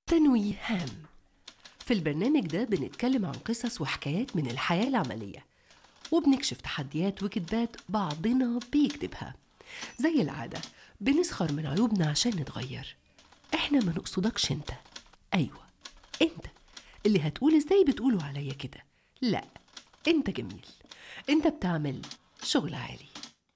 تنويه هام في البرنامج ده بنتكلم عن قصص وحكايات من الحياة العملية وبنكشف تحديات وكذبات بعضنا بيكتبها زي العادة بنسخر من عيوبنا عشان نتغير احنا ما نقصدكش انت ايوه انت اللي هتقول ازاي بتقولوا عليا كده لا انت جميل انت بتعمل شغل عالي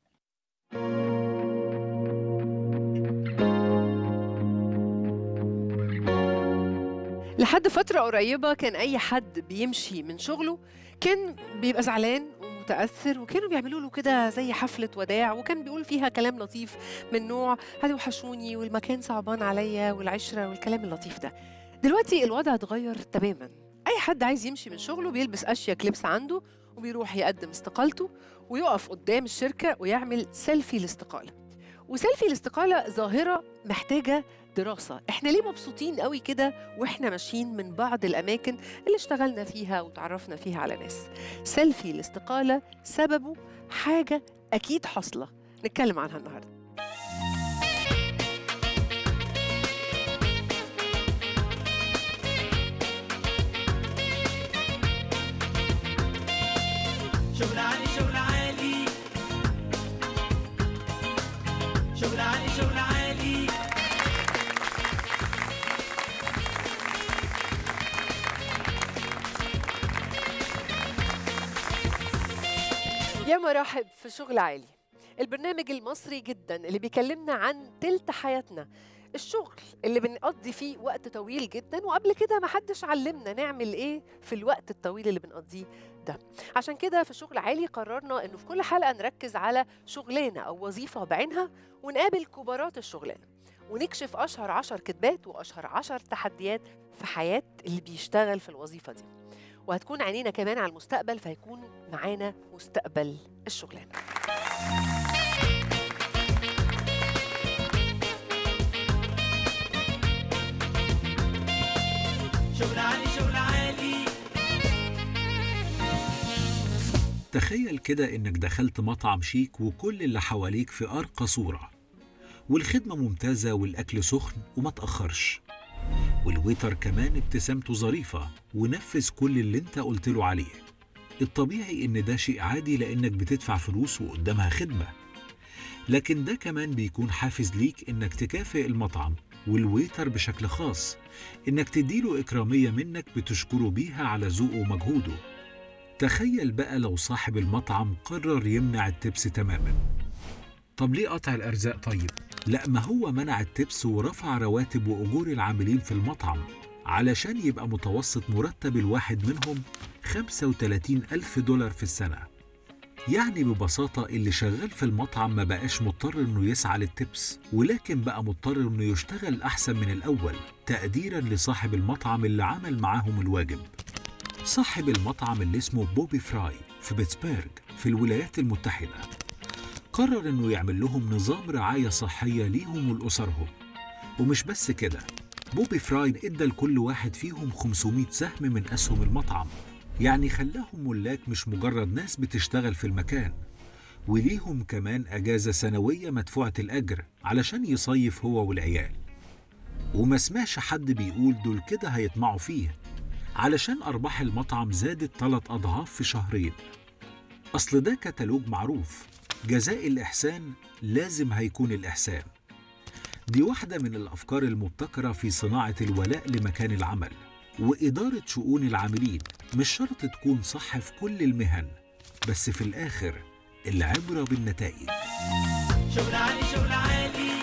لحد فترة قريبة كان أي حد بيمشي من شغله كان بيبقى زعلان ومتأثر وكانوا بيعملوا له كده زي حفلة وداع وكان بيقول فيها كلام لطيف من نوع هتوحشوني والمكان صعبان عليا والعشرة والكلام اللطيف ده دلوقتي الوضع اتغير تماما أي حد عايز يمشي من شغله بيلبس أشيك لبس عنده وبيروح يقدم استقالته ويقف قدام الشركة ويعمل سيلفي الاستقالة وسيلفي الاستقالة ظاهرة محتاجة دراسة احنا ليه مبسوطين قوي كده واحنا ماشيين من بعض الأماكن اللي اشتغلنا فيها وتعرفنا فيها على ناس سيلفي الاستقالة سببه حاجة أكيد حاصلة نتكلم عنها النهاردة شغل عالي شغل عالي شغل عالي شغل عالي يا مرحب في شغل عالي البرنامج المصري جدا اللي بيكلمنا عن تلت حياتنا الشغل اللي بنقضي فيه وقت طويل جدا وقبل كده ما حدش علمنا نعمل ايه في الوقت الطويل اللي بنقضيه ده عشان كده في شغل عالي قررنا انه في كل حلقة نركز على شغلانة او وظيفة بعينها ونقابل كبارات الشغلانة ونكشف اشهر عشر كذبات واشهر عشر تحديات في حياة اللي بيشتغل في الوظيفة دي وهتكون عينينا كمان على المستقبل فهيكون معانا مستقبل الشغلانه شغل عالي شغل عالي تخيل كده إنك دخلت مطعم شيك وكل اللي حواليك في أرقى صورة والخدمة ممتازة والأكل سخن وما تأخرش والويتر كمان ابتسامته ظريفة ونفذ كل اللي انت قلت له عليه الطبيعي إن ده شيء عادي لأنك بتدفع فلوس وقدامها خدمة لكن ده كمان بيكون حافز ليك إنك تكافئ المطعم والويتر بشكل خاص إنك تديله إكرامية منك بتشكره بيها على ذوقه ومجهوده تخيل بقى لو صاحب المطعم قرر يمنع التبس تماما طب ليه قطع الأرزاق طيب؟ لا ما هو منع التبس ورفع رواتب وأجور العاملين في المطعم علشان يبقى متوسط مرتب الواحد منهم 35 ألف دولار في السنة يعني ببساطة اللي شغال في المطعم ما بقاش مضطر انه يسعى للتبس ولكن بقى مضطر انه يشتغل احسن من الاول تقديرا لصاحب المطعم اللي عمل معاهم الواجب صاحب المطعم اللي اسمه بوبي فراي في بيتسبرغ في الولايات المتحدة قرر انه يعمل لهم نظام رعاية صحية ليهم ولأسرهم ومش بس كده بوبي فراي ادى لكل واحد فيهم 500 سهم من اسهم المطعم يعني خلاهم ملاك مش مجرد ناس بتشتغل في المكان وليهم كمان اجازة سنوية مدفوعة الاجر علشان يصيف هو والعيال وما سمعش حد بيقول دول كده هيطمعوا فيه علشان أرباح المطعم زادت ثلاث أضعاف في شهرين أصل ده كتالوج معروف جزاء الإحسان لازم هيكون الإحسان دي واحدة من الأفكار المبتكرة في صناعة الولاء لمكان العمل وإدارة شؤون العاملين مش شرط تكون صح في كل المهن بس في الآخر العبرة بالنتائج شغل عالي شغل عالي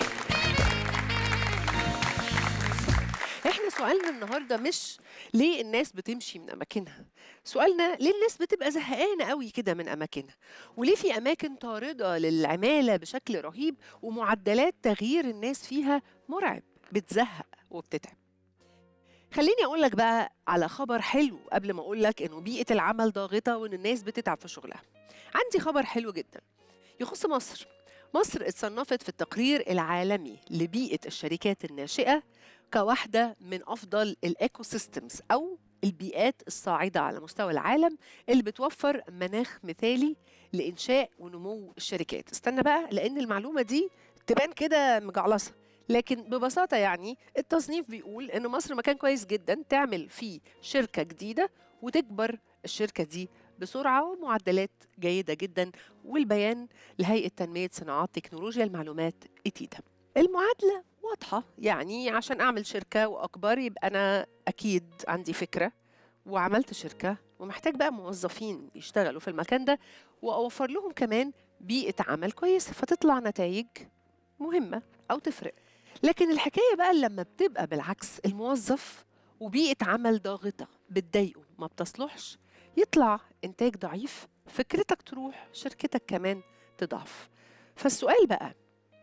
احنا سؤالنا النهارده مش ليه الناس بتمشي من اماكنها سؤالنا ليه الناس بتبقى زهقانه قوي كده من اماكنها وليه في اماكن طارده للعماله بشكل رهيب ومعدلات تغيير الناس فيها مرعب بتزهق وبتتعب خليني اقول لك بقى على خبر حلو قبل ما اقول لك انه بيئه العمل ضاغطه وان الناس بتتعب في شغلها عندي خبر حلو جدا يخص مصر مصر اتصنفت في التقرير العالمي لبيئه الشركات الناشئه كواحدة من أفضل الإيكو سيستمز أو البيئات الصاعدة على مستوى العالم اللي بتوفر مناخ مثالي لإنشاء ونمو الشركات استنى بقى لأن المعلومة دي تبان كده مجعلصة لكن ببساطة يعني التصنيف بيقول إن مصر مكان كويس جدا تعمل فيه شركة جديدة وتكبر الشركة دي بسرعة ومعدلات جيدة جدا والبيان لهيئة تنمية صناعات تكنولوجيا المعلومات إتيدا المعادلة واضحة يعني عشان أعمل شركة وأكبر يبقى أنا أكيد عندي فكرة وعملت شركة ومحتاج بقى موظفين يشتغلوا في المكان ده وأوفر لهم كمان بيئة عمل كويسة فتطلع نتائج مهمة أو تفرق لكن الحكاية بقى لما بتبقى بالعكس الموظف وبيئة عمل ضاغطة بتضايقه ما بتصلحش يطلع إنتاج ضعيف فكرتك تروح شركتك كمان تضعف فالسؤال بقى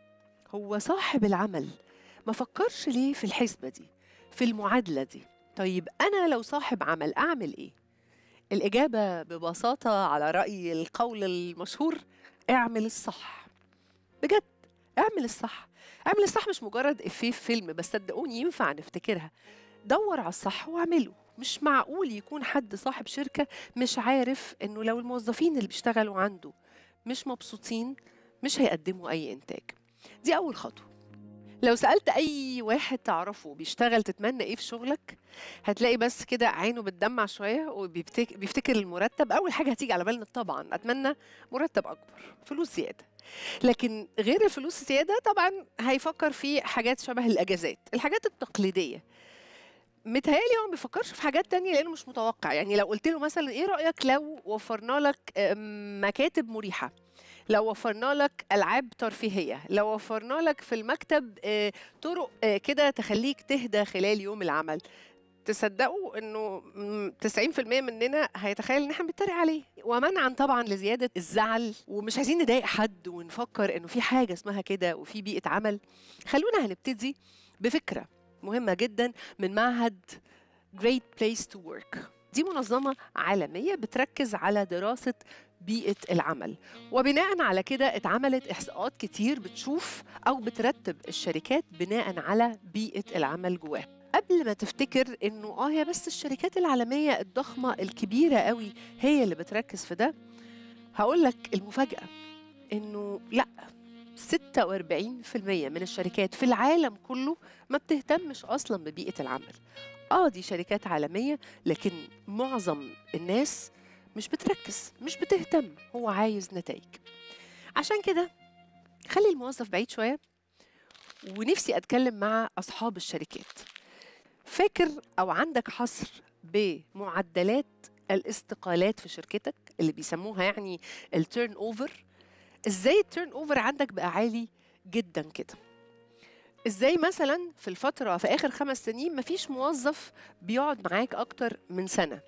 هو صاحب العمل ما فكرش ليه في الحسبة دي في المعادلة دي طيب أنا لو صاحب عمل أعمل إيه؟ الإجابة ببساطة على رأي القول المشهور اعمل الصح بجد اعمل الصح اعمل الصح مش مجرد إفيه في فيلم بس صدقوني ينفع نفتكرها دور على الصح واعمله مش معقول يكون حد صاحب شركة مش عارف إنه لو الموظفين اللي بيشتغلوا عنده مش مبسوطين مش هيقدموا أي إنتاج دي أول خطوة لو سألت أي واحد تعرفه بيشتغل تتمنى إيه في شغلك هتلاقي بس كده عينه بتدمع شوية وبيفتكر المرتب أول حاجة هتيجي على بالنا طبعا أتمنى مرتب أكبر فلوس زيادة لكن غير الفلوس الزيادة طبعا هيفكر في حاجات شبه الأجازات الحاجات التقليدية متهيألي هو ما بيفكرش في حاجات تانية لأنه مش متوقع يعني لو قلت له مثلا إيه رأيك لو وفرنا لك آم، مكاتب مريحة لو وفرنا لك ألعاب ترفيهية لو وفرنا لك في المكتب آه، طرق آه، كده تخليك تهدى خلال يوم العمل تصدقوا انه م- 90% مننا هيتخيل ان احنا بنتريق عليه ومنعا طبعا لزياده الزعل ومش عايزين نضايق حد ونفكر انه في حاجه اسمها كده وفي بيئه عمل خلونا هنبتدي بفكره مهمه جدا من معهد Great Place to Work دي منظمة عالمية بتركز على دراسة بيئة العمل وبناء على كده اتعملت إحصاءات كتير بتشوف أو بترتب الشركات بناء على بيئة العمل جواها قبل ما تفتكر انه اه هي بس الشركات العالميه الضخمه الكبيره قوي هي اللي بتركز في ده هقول لك المفاجاه انه لا 46% من الشركات في العالم كله ما بتهتمش اصلا ببيئه العمل اه دي شركات عالميه لكن معظم الناس مش بتركز مش بتهتم هو عايز نتائج عشان كده خلي الموظف بعيد شويه ونفسي اتكلم مع اصحاب الشركات فاكر او عندك حصر بمعدلات الاستقالات في شركتك اللي بيسموها يعني التيرن اوفر ازاي التيرن اوفر عندك بقى عالي جدا كده ازاي مثلا في الفتره في اخر خمس سنين مفيش موظف بيقعد معاك اكتر من سنه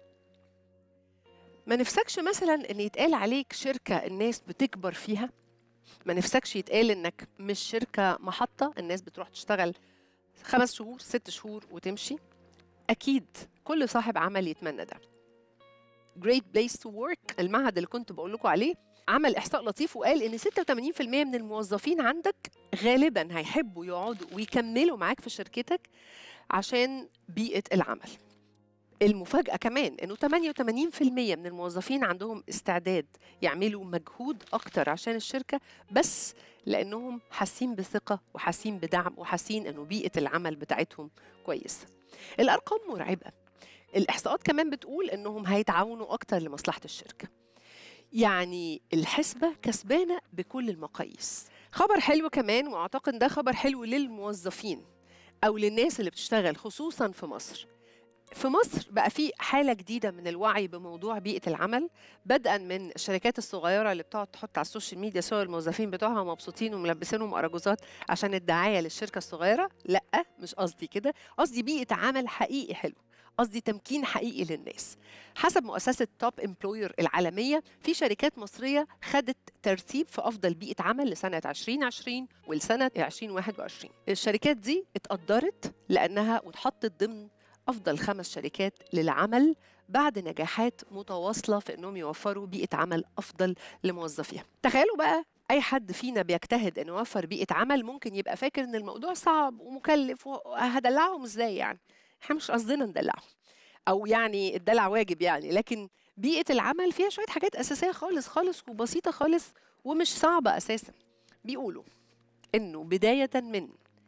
ما نفسكش مثلا ان يتقال عليك شركه الناس بتكبر فيها ما نفسكش يتقال انك مش شركه محطه الناس بتروح تشتغل خمس شهور ست شهور وتمشي أكيد كل صاحب عمل يتمنى ده Great Place to Work المعهد اللي كنت بقول لكم عليه عمل إحصاء لطيف وقال إن 86% من الموظفين عندك غالبا هيحبوا يقعدوا ويكملوا معاك في شركتك عشان بيئة العمل المفاجأة كمان إنه 88% من الموظفين عندهم استعداد يعملوا مجهود أكتر عشان الشركة بس لأنهم حاسين بثقة وحاسين بدعم وحاسين إنه بيئة العمل بتاعتهم كويسة. الأرقام مرعبة. الإحصاءات كمان بتقول إنهم هيتعاونوا أكتر لمصلحة الشركة. يعني الحسبة كسبانة بكل المقاييس. خبر حلو كمان وأعتقد ده خبر حلو للموظفين أو للناس اللي بتشتغل خصوصا في مصر. في مصر بقى في حالة جديدة من الوعي بموضوع بيئة العمل بدءا من الشركات الصغيرة اللي بتقعد تحط على السوشيال ميديا صور الموظفين بتوعها مبسوطين وملبسينهم أراجوزات عشان الدعاية للشركة الصغيرة لا مش قصدي كده قصدي بيئة عمل حقيقي حلو قصدي تمكين حقيقي للناس حسب مؤسسة توب امبلوير العالمية في شركات مصرية خدت ترتيب في أفضل بيئة عمل لسنة 2020 ولسنة 2021 الشركات دي اتقدرت لأنها واتحطت ضمن أفضل خمس شركات للعمل بعد نجاحات متواصلة في أنهم يوفروا بيئة عمل أفضل لموظفيها تخيلوا بقى أي حد فينا بيجتهد أنه يوفر بيئة عمل ممكن يبقى فاكر أن الموضوع صعب ومكلف وهدلعهم إزاي يعني احنا مش قصدنا ندلعهم أو يعني الدلع واجب يعني لكن بيئة العمل فيها شوية حاجات أساسية خالص خالص وبسيطة خالص ومش صعبة أساسا بيقولوا إنه بداية من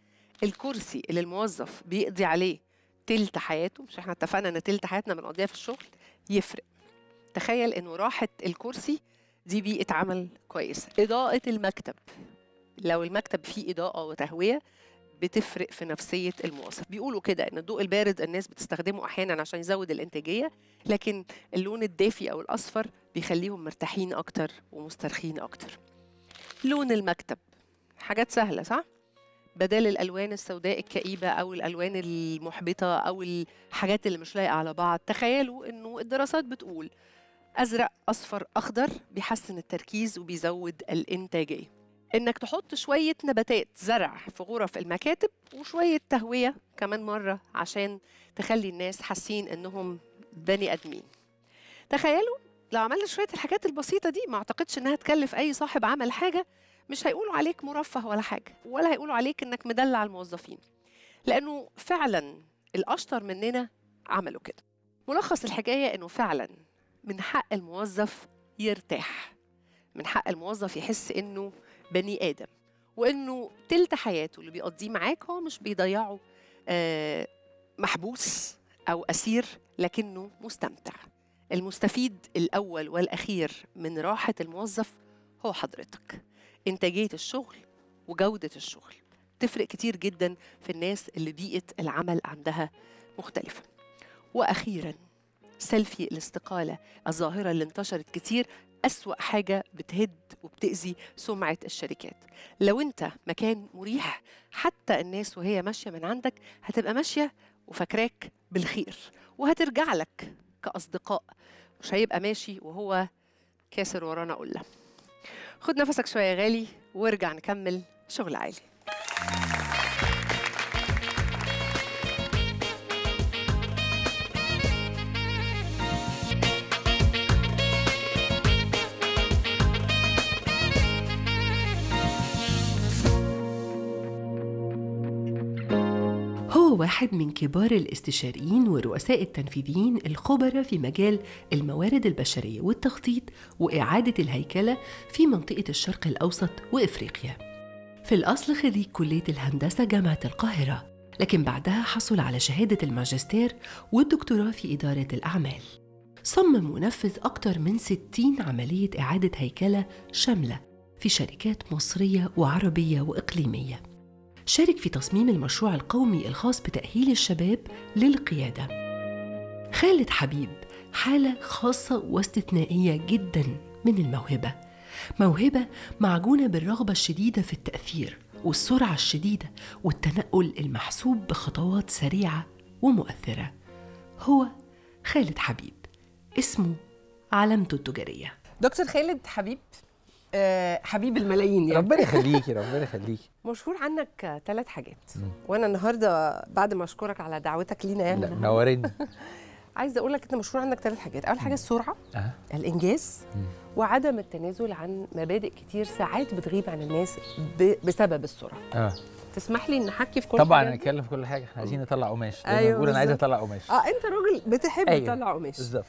الكرسي اللي الموظف بيقضي عليه تلت حياته مش احنا اتفقنا ان تلت حياتنا بنقضيها في الشغل يفرق تخيل انه راحة الكرسي دي بيئة عمل كويسة إضاءة المكتب لو المكتب فيه إضاءة وتهوية بتفرق في نفسية الموظف بيقولوا كده إن الضوء البارد الناس بتستخدمه أحيانا عشان يزود الإنتاجية لكن اللون الدافي أو الأصفر بيخليهم مرتاحين أكتر ومسترخين أكتر لون المكتب حاجات سهلة صح؟ بدل الألوان السوداء الكئيبة أو الألوان المحبطة أو الحاجات اللي مش لايقة على بعض تخيلوا إنه الدراسات بتقول أزرق أصفر أخضر بيحسن التركيز وبيزود الإنتاجية إنك تحط شوية نباتات زرع في غرف المكاتب وشوية تهوية كمان مرة عشان تخلي الناس حاسين إنهم بني آدمين تخيلوا لو عملنا شوية الحاجات البسيطة دي ما أعتقدش إنها تكلف أي صاحب عمل حاجة مش هيقولوا عليك مرفه ولا حاجة ولا هيقولوا عليك إنك مدلع الموظفين لأنه فعلا الأشطر مننا عملوا كده ملخص الحكاية إنه فعلا من حق الموظف يرتاح من حق الموظف يحس إنه بني آدم وإنه تلت حياته اللي بيقضيه معاك هو مش بيضيعه آه، محبوس أو أسير لكنه مستمتع المستفيد الأول والأخير من راحة الموظف هو حضرتك إنتاجية الشغل وجودة الشغل تفرق كتير جدا في الناس اللي بيئة العمل عندها مختلفة وأخيرا سيلفي الاستقالة الظاهرة اللي انتشرت كتير أسوأ حاجة بتهد وبتأذي سمعة الشركات لو أنت مكان مريح حتى الناس وهي ماشية من عندك هتبقى ماشية وفاكراك بالخير وهترجع لك كأصدقاء مش هيبقى ماشي وهو كاسر ورانا قلة خد نفسك شوية يا غالي وارجع نكمل شغل عالي هو واحد من كبار الاستشاريين ورؤساء التنفيذيين الخبراء في مجال الموارد البشرية والتخطيط وإعادة الهيكلة في منطقة الشرق الأوسط وإفريقيا في الأصل خريج كلية الهندسة جامعة القاهرة لكن بعدها حصل على شهادة الماجستير والدكتوراه في إدارة الأعمال صمم ونفذ أكثر من 60 عملية إعادة هيكلة شاملة في شركات مصرية وعربية وإقليمية شارك في تصميم المشروع القومي الخاص بتأهيل الشباب للقيادة. خالد حبيب حالة خاصة واستثنائية جدا من الموهبة. موهبة معجونة بالرغبة الشديدة في التأثير والسرعة الشديدة والتنقل المحسوب بخطوات سريعة ومؤثرة. هو خالد حبيب اسمه علامته التجارية. دكتور خالد حبيب آه، حبيب الملايين يعني ربنا يخليكي ربنا يخليكي مشهور عنك ثلاث حاجات وانا النهارده بعد ما اشكرك على دعوتك لينا يعني لا نورني عايزه اقول لك انت مشهور عنك ثلاث حاجات اول حاجه السرعه أه. الانجاز وعدم التنازل عن مبادئ كتير ساعات بتغيب عن الناس ب- بسبب السرعه اه تسمح لي ان احكي في كل طبعا الحاجات دي؟ نتكلم في كل حاجه احنا عايزين نطلع قماش دايما أيوة بقول انا عايز بالظبط. اطلع قماش اه انت راجل بتحب أيوة. تطلع قماش بالظبط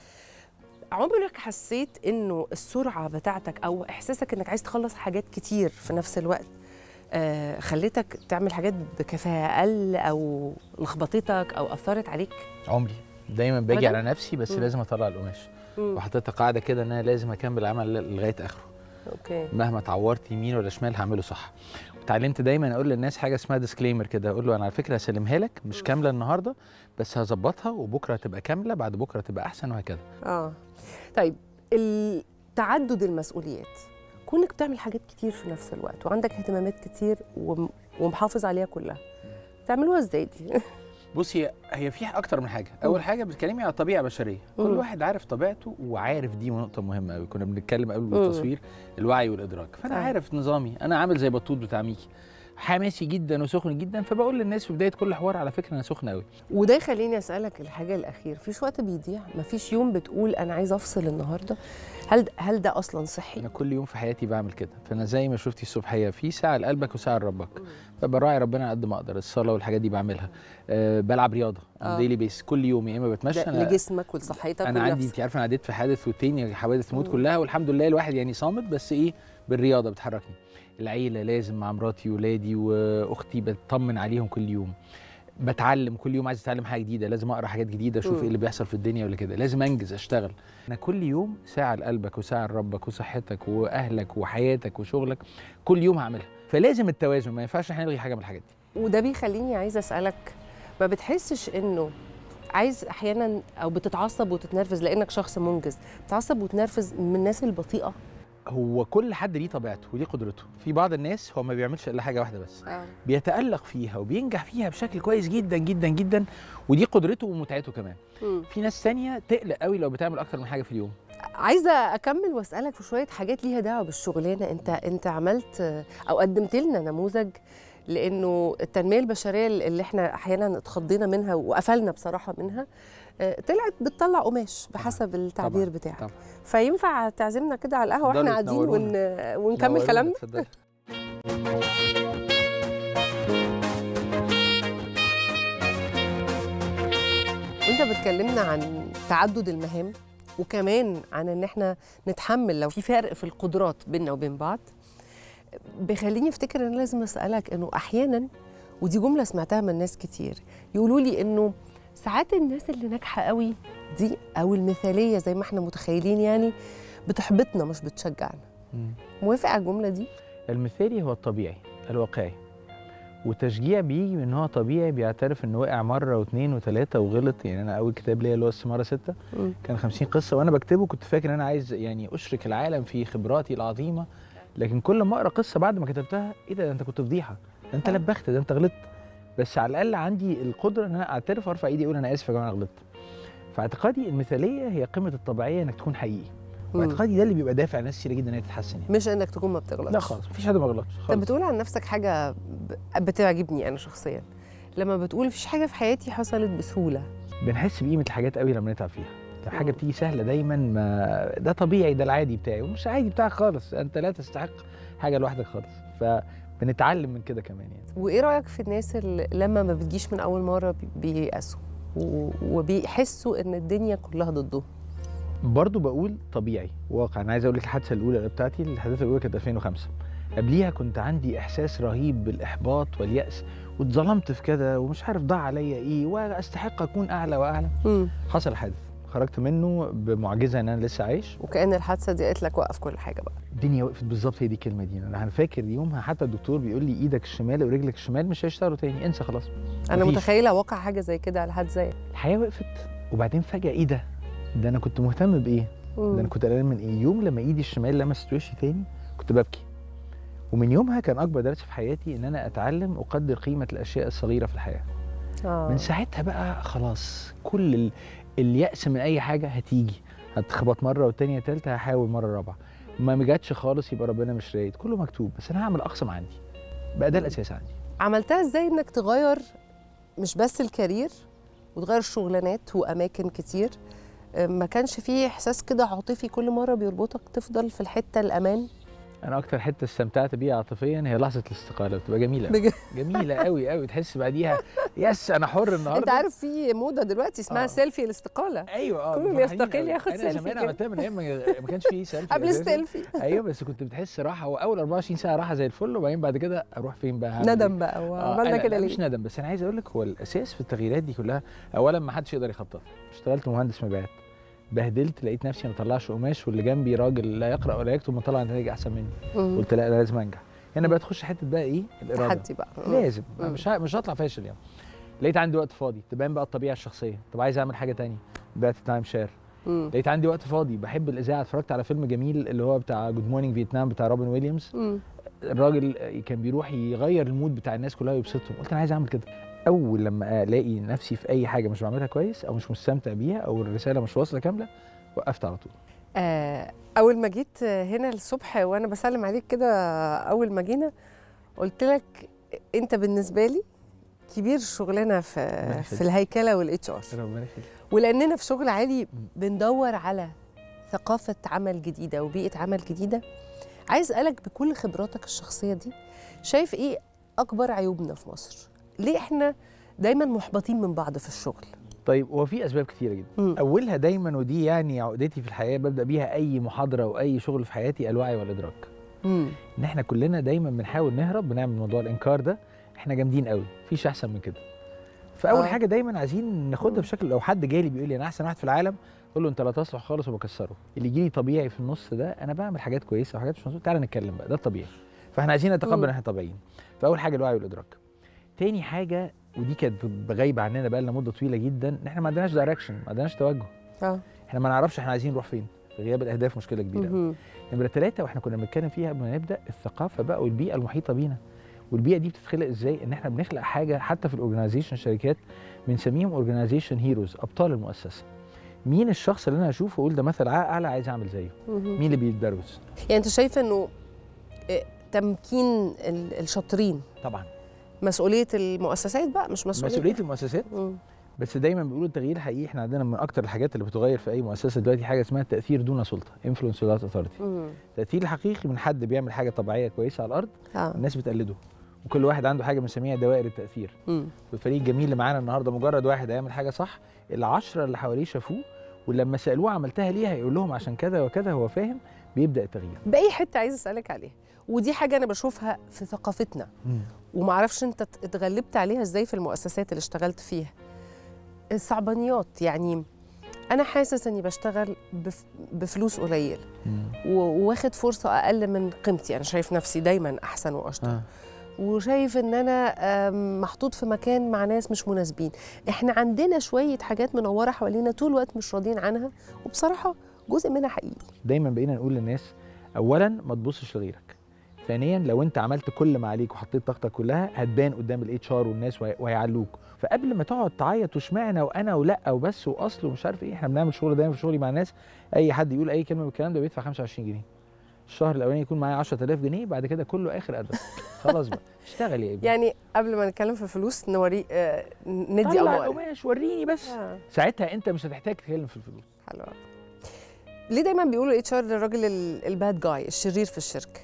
عمرك حسيت انه السرعه بتاعتك او احساسك انك عايز تخلص حاجات كتير في نفس الوقت آه خلتك تعمل حاجات بكفاءه اقل او لخبطتك او اثرت عليك عمري دايما باجي أبداً؟ على نفسي بس مم. لازم اطلع القماش مم. وحطيت قاعده كده ان انا لازم اكمل العمل ل- لغايه اخره اوكي مهما اتعورت يمين ولا شمال هعمله صح وتعلمت دايما اقول للناس حاجه اسمها ديسكليمر كده اقول له انا على فكره هسلمها لك مش كامله النهارده بس هظبطها وبكره هتبقى كامله بعد بكره تبقى احسن وهكذا اه طيب ال- تعدد المسؤوليات كونك بتعمل حاجات كتير في نفس الوقت وعندك اهتمامات كتير وم- ومحافظ عليها كلها تعملوها ازاي دي بصي هي في اكتر من حاجه اول حاجه بتكلمي على طبيعه بشريه كل مم. واحد عارف طبيعته وعارف دي نقطه مهمه قوي كنا بنتكلم قبل مم. بالتصوير الوعي والادراك فانا آه. عارف نظامي انا عامل زي بطوط بتاع ميكي حماسي جدا وسخن جدا فبقول للناس في بدايه كل حوار على فكره انا سخن قوي وده يخليني اسالك الحاجه الاخير فيش وقت بيضيع مفيش يوم بتقول انا عايز افصل النهارده هل هل ده اصلا صحي انا كل يوم في حياتي بعمل كده فانا زي ما شفتي الصبحيه في ساعه لقلبك وساعه لربك فبراعي ربنا على قد ما اقدر الصلاه والحاجات دي بعملها أه بلعب رياضه آه. ديلي بيس كل يوم يا اما بتمشى ده انا لجسمك ولصحتك انا عندي ولنفسك. انت عارفه انا عديت في حادث والتاني حوادث الموت مم. كلها والحمد لله الواحد يعني صامت بس ايه بالرياضه بتحركني العيله لازم مع مراتي وولادي واختي بطمن عليهم كل يوم بتعلم كل يوم عايز اتعلم حاجه جديده لازم اقرا حاجات جديده اشوف مم. ايه اللي بيحصل في الدنيا ولا كده لازم انجز اشتغل انا كل يوم ساعه لقلبك وساعه لربك وصحتك واهلك وحياتك وشغلك كل يوم هعملها فلازم التوازن ما ينفعش احنا نلغي حاجه من الحاجات دي وده بيخليني عايزه اسالك ما بتحسش انه عايز احيانا او بتتعصب وتتنرفز لانك شخص منجز بتتعصب وتنرفز من الناس البطيئه هو كل حد ليه طبيعته وليه قدرته في بعض الناس هو ما بيعملش الا حاجه واحده بس بيتالق فيها وبينجح فيها بشكل كويس جدا جدا جدا ودي قدرته ومتعته كمان مم. في ناس تانية تقلق قوي لو بتعمل اكتر من حاجه في اليوم عايزه اكمل واسالك في شويه حاجات ليها دعوه بالشغلانه انت انت عملت او قدمت لنا نموذج لانه التنميه البشريه اللي احنا احيانا اتخضينا منها وقفلنا بصراحه منها آه، طلعت بتطلع قماش بحسب التعبير طبعاً، بتاعك طبعاً. فينفع تعزمنا كده على القهوه واحنا اتفضلوا قاعدين ون... تنورونا. ونكمل نورونا، كلامنا اتفضلي. وانت بتكلمنا عن تعدد المهام وكمان عن ان احنا نتحمل لو في فرق في القدرات بيننا وبين بعض بيخليني افتكر ان أنا لازم اسالك انه احيانا ودي جمله سمعتها من ناس كتير يقولوا لي انه ساعات الناس اللي ناجحه قوي دي او المثاليه زي ما احنا متخيلين يعني بتحبطنا مش بتشجعنا مم. موافق على الجمله دي المثالي هو الطبيعي الواقعي والتشجيع بيجي من ان هو طبيعي بيعترف انه وقع مره واثنين وثلاثه وغلط يعني انا اول كتاب ليا اللي هو السماره سته مم. كان 50 قصه وانا بكتبه كنت فاكر ان انا عايز يعني اشرك العالم في خبراتي العظيمه لكن كل ما اقرا قصه بعد ما كتبتها ايه ده, ده انت كنت فضيحه ده انت آه. لبخت ده انت غلطت بس على الاقل عندي القدره ان انا اعترف وارفع ايدي اقول انا اسف يا جماعه انا غلطت فاعتقادي المثاليه هي قمه الطبيعيه انك تكون حقيقي مم. واعتقادي ده اللي بيبقى دافع ناس كتير جدا ان هي تتحسن يعني. مش انك تكون ما بتغلطش لا خالص مفيش حد ما غلطش انت خالص بتقول عن نفسك حاجه ب- بتعجبني انا شخصيا لما بتقول مفيش حاجه في حياتي حصلت بسهوله بنحس بقيمه الحاات قوي لما نتعب فيها لو حاجه مم. بتيجي سهله دايما ما ده طبيعي ده العادي بتاعي ومش عادي بتاعك خالص انت لا تستحق حاجه لوحدك خالص فبنتعلم من كده كمان يعني وايه رايك في الناس اللي لما ما بتجيش من اول مره بي- بييأسوا و- وبيحسوا ان الدنيا كلها ضدهم برضو بقول طبيعي واقع انا عايز اقول لك الحادثه الاولى بتاعتي الحادثه الاولى كانت 2005 قبليها كنت عندي احساس رهيب بالاحباط والياس واتظلمت في كده ومش عارف ضاع عليا ايه واستحق اكون اعلى واعلى مم. حصل حادث خرجت منه بمعجزه ان انا لسه عايش وكأن الحادثه دي قالت لك وقف كل حاجه بقى الدنيا وقفت بالظبط هي دي الكلمه دي انا فاكر يومها حتى الدكتور بيقول لي ايدك الشمال ورجلك الشمال مش هيشتغلوا تاني انسى خلاص انا مفيش. متخيله واقع حاجه زي كده على حد زيك الحياه وقفت وبعدين فجاه ايه ده ده انا كنت مهتم بايه ده انا كنت قلقان من ايه يوم لما ايدي الشمال لمست وشي تاني كنت ببكي ومن يومها كان اكبر درس في حياتي ان انا اتعلم اقدر قيمه الاشياء الصغيره في الحياه آه. من ساعتها بقى خلاص كل ال... اليأس من اي حاجه هتيجي هتخبط مره والتانيه تالته هحاول مره رابعه ما مجتش خالص يبقى ربنا مش رايد كله مكتوب بس انا هعمل اقصى ما عندي بقى ده الاساس عندي عملتها ازاي انك تغير مش بس الكارير وتغير شغلانات واماكن كتير آه، ما كانش فيه احساس كده عاطفي كل مره بيربطك تفضل في الحته الامان انا اكتر حته استمتعت بيها عاطفيا هي لحظه الاستقاله بتبقى جميله أوي. بجد. جميله قوي قوي تحس بعديها يس انا حر النهارده انت عارف في موضه دلوقتي اسمها آه. سيلفي الاستقاله ايوه اه كله فرحانين بيستقل أوي. ياخد انا سيلفي زمان كده. عملتها من ايام ما ما كانش فيه سيلفي قبل أساساً. السيلفي ايوه بس كنت بتحس راحه واول 24 ساعه راحه زي الفل وبعدين بعد كده اروح فين بقى هعمل ندم إيه؟ بقى آه، وعملنا أنا- كده لا، مش ليه ندم بس انا عايز اقول لك هو الاساس في التغييرات دي كلها اولا ما حدش يقدر يخطط اشتغلت مهندس مبيعات بهدلت لقيت نفسي ما بطلعش قماش واللي جنبي راجل لا يقرا ولا يكتب مطلع نتائج احسن مني مم. قلت لا أنا لازم انجح هنا بقى تخش حته بقى ايه الاراده تحدي بقى لازم مم. مش ه- مش هطلع فاشل يعني لقيت عندي وقت فاضي تبان بقى الطبيعه الشخصيه طب عايز اعمل حاجه تانية بعت تايم شير مم. لقيت عندي وقت فاضي بحب الاذاعه اتفرجت على فيلم جميل اللي هو بتاع جود مورنينج فيتنام بتاع روبن ويليامز مم. الراجل كان بيروح يغير المود بتاع الناس كلها ويبسطهم قلت انا عايز اعمل كده اول لما الاقي نفسي في اي حاجه مش بعملها كويس او مش مستمتع بيها او الرساله مش واصله كامله وقفت على طول آه، اول ما جيت هنا الصبح وانا بسلم عليك كده اول ما جينا قلت لك انت بالنسبه لي كبير الشغلانه في ربنا في يخليك. الهيكله والاتش ار ربنا يخليك ولاننا في شغل عالي بندور على ثقافه عمل جديده وبيئه عمل جديده عايز اسالك بكل خبراتك الشخصيه دي شايف ايه اكبر عيوبنا في مصر ليه احنا دايما محبطين من بعض في الشغل طيب هو في اسباب كتيره جدا مم. اولها دايما ودي يعني عقدتي في الحياه ببدا بيها اي محاضره واي شغل في حياتي الوعي والادراك مم. ان احنا كلنا دايما بنحاول نهرب بنعمل موضوع الانكار ده احنا جامدين قوي مفيش احسن من كده فاول آه. حاجه دايما عايزين ناخدها بشكل لو حد جالي بيقول لي انا احسن واحد في العالم اقول له انت لا تصلح خالص وبكسره اللي يجي لي طبيعي في النص ده انا بعمل حاجات كويسه وحاجات مش مظبوطه تعالى نتكلم بقى ده الطبيعي فاحنا عايزين نتقبل مم. ان احنا طبيعيين فاول حاجه الوعي والادراك تاني حاجه ودي كانت غايبه عننا بقى لنا مده طويله جدا ان احنا ما عندناش دايركشن ما عندناش توجه اه احنا ما نعرفش احنا عايزين نروح فين غياب الاهداف مشكله كبيره قوي. مهم. نمرة ثلاثة واحنا كنا بنتكلم فيها قبل ما نبدأ الثقافة بقى والبيئة المحيطة بينا والبيئة دي بتتخلق ازاي؟ ان احنا بنخلق حاجة حتى في الاورجنايزيشن شركات بنسميهم اورجنايزيشن هيروز ابطال المؤسسة. مين الشخص اللي انا اشوفه واقول ده مثل عقل عايز اعمل زيه؟ مهم. مين اللي بيتبروز؟ يعني انت شايف انه آه، تمكين ال- الشاطرين طبعا مسؤوليه المؤسسات بقى مش مسؤوليه مسؤولية المؤسسات مم. بس دايما بيقولوا التغيير الحقيقي احنا عندنا من اكتر الحاجات اللي بتغير في اي مؤسسة دلوقتي حاجة اسمها التأثير دون سلطة انفلونس without authority. مم. التأثير الحقيقي من حد بيعمل حاجة طبيعية كويسة على الأرض اه الناس بتقلده وكل واحد عنده حاجة بنسميها دوائر التأثير. مم. والفريق الجميل اللي معانا النهارده مجرد واحد هيعمل حاجه صح العشره اللي حواليه شافوه ولما سالوه عملتها ليه هيقول لهم عشان كذا وكذا هو فاهم بيبدا التغيير باقي حته عايز اسالك عليها ودي حاجه انا بشوفها في ثقافتنا ومعرفش انت ات- اتغلبت عليها ازاي في المؤسسات اللي اشتغلت فيها الصعبانيات يعني انا حاسس اني بشتغل بف بفلوس قليله و- وواخد فرصه اقل من قيمتي انا شايف نفسي دايما احسن واشطر آه. وشايف ان انا آم، محطوط في مكان مع ناس مش مناسبين احنا عندنا شويه حاجات منوره حوالينا طول الوقت مش راضيين عنها وبصراحه جزء منها حقيقي دايما بقينا نقول للناس اولا ما تبصش لغيرك ثانيا لو انت عملت كل ما عليك وحطيت طاقتك كلها هتبان قدام الاتش ار والناس وهي- وهيعلوك فقبل ما تقعد تعيط واشمعنى وانا ولا وبس واصل ومش عارف ايه احنا بنعمل شغل دايما في شغلي مع الناس اي حد يقول اي كلمه من الكلام ده بيدفع 25 جنيه الشهر الاولاني يكون معايا 10000 جنيه بعد كده كله اخر قدر خلاص بقى اشتغل يا ابني يعني قبل ما نتكلم في فلوس نوري آه ندي طلع اموال القماش وريني بس آه. ساعتها انت مش هتحتاج تتكلم في الفلوس حلو أوي. ليه دايما بيقولوا الاتش ار الراجل ال- الباد جاي الشرير في الشركه